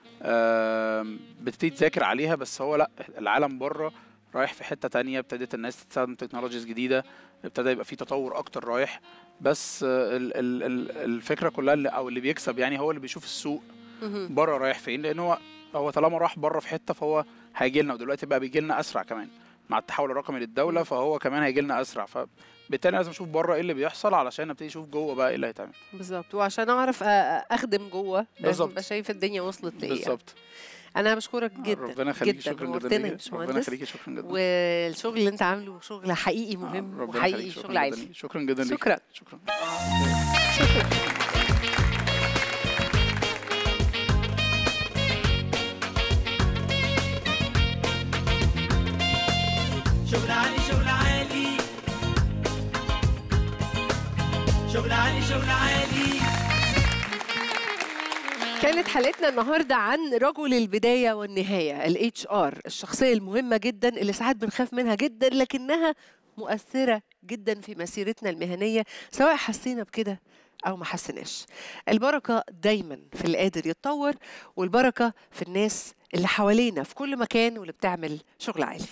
آه بتبتدي تذاكر عليها بس هو لا العالم بره رايح في حته تانية ابتدت الناس تستخدم تكنولوجيز جديده ابتدى يبقى في تطور اكتر رايح بس آه ال ال ال الفكره كلها اللي او اللي بيكسب يعني هو اللي بيشوف السوق مهم. بره رايح فين لان هو هو طالما راح بره في حته فهو هيجي لنا ودلوقتي بقى بيجي لنا اسرع كمان مع التحول الرقمي للدوله فهو كمان هيجي لنا اسرع فبالتالي لازم اشوف بره ايه اللي بيحصل علشان ابتدي اشوف جوه بقى ايه اللي هيتعمل بالظبط وعشان اعرف أ- اخدم جوه لازم بالظبط. ابقى شايف الدنيا وصلت لايه يعني. بالظبط انا بشكرك جدا ربنا يخليك جدا شكرا جدا نورتنا يا ليكي. ربنا باشمهندس يخليكي شكرا جدا والشغل اللي انت عامله شغل حقيقي آه، مهم ربنا وحقيقي يخليك. شكراً شغل جداً عالي ليكي. شكرا جدا ليكي. شكرا شكرا شغل عالي شغل عالي شغل عالي شغل عالي كانت حلقتنا النهارده عن رجل البدايه والنهايه الاتش ار الشخصيه المهمه جدا اللي ساعات بنخاف منها جدا لكنها مؤثره جدا في مسيرتنا المهنيه سواء حسينا بكده او ما حسيناش البركه دايما في اللي قادر يتطور والبركه في الناس اللي حوالينا في كل مكان واللي بتعمل شغل عالي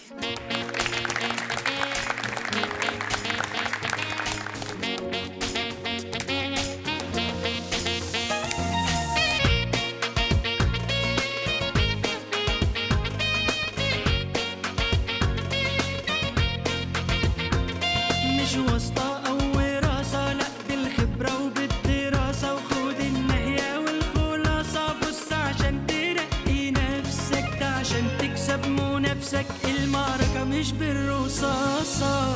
مش واسطة أو وراثة لأ بالخبرة وبالدراسة وخد النهية والخلاصة بص عشان ترقي نفسك ده عشان تكسب منافسك المعركة مش بالرصاصة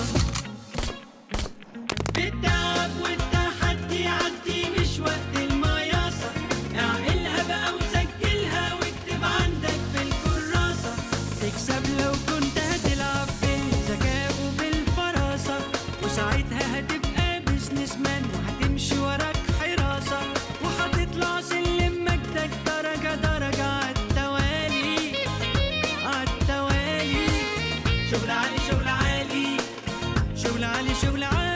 بالتعب والتحدي عدي مش وقت المياصة اعملها بقى وسجلها واكتب عندك في الكراسة تكسب لو كنت هتلعب بالذكاء وبالفراسة وساعتها هتبقى بزنس مان وهتمشي وراك حراسة وهتطلع سلم مجدك درجة درجة عالتوالي عالتوالي شغل عالي شغل عالي شغل عالي شغل عالي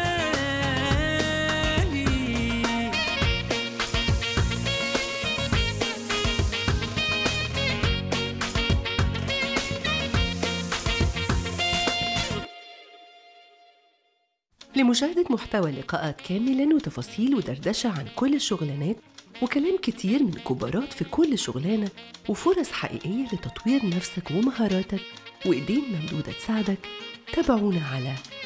لمشاهدة محتوى اللقاءات كاملا وتفاصيل ودردشة عن كل الشغلانات وكلام كتير من كبارات في كل شغلانة وفرص حقيقية لتطوير نفسك ومهاراتك وإيدين ممدودة تساعدك تابعونا على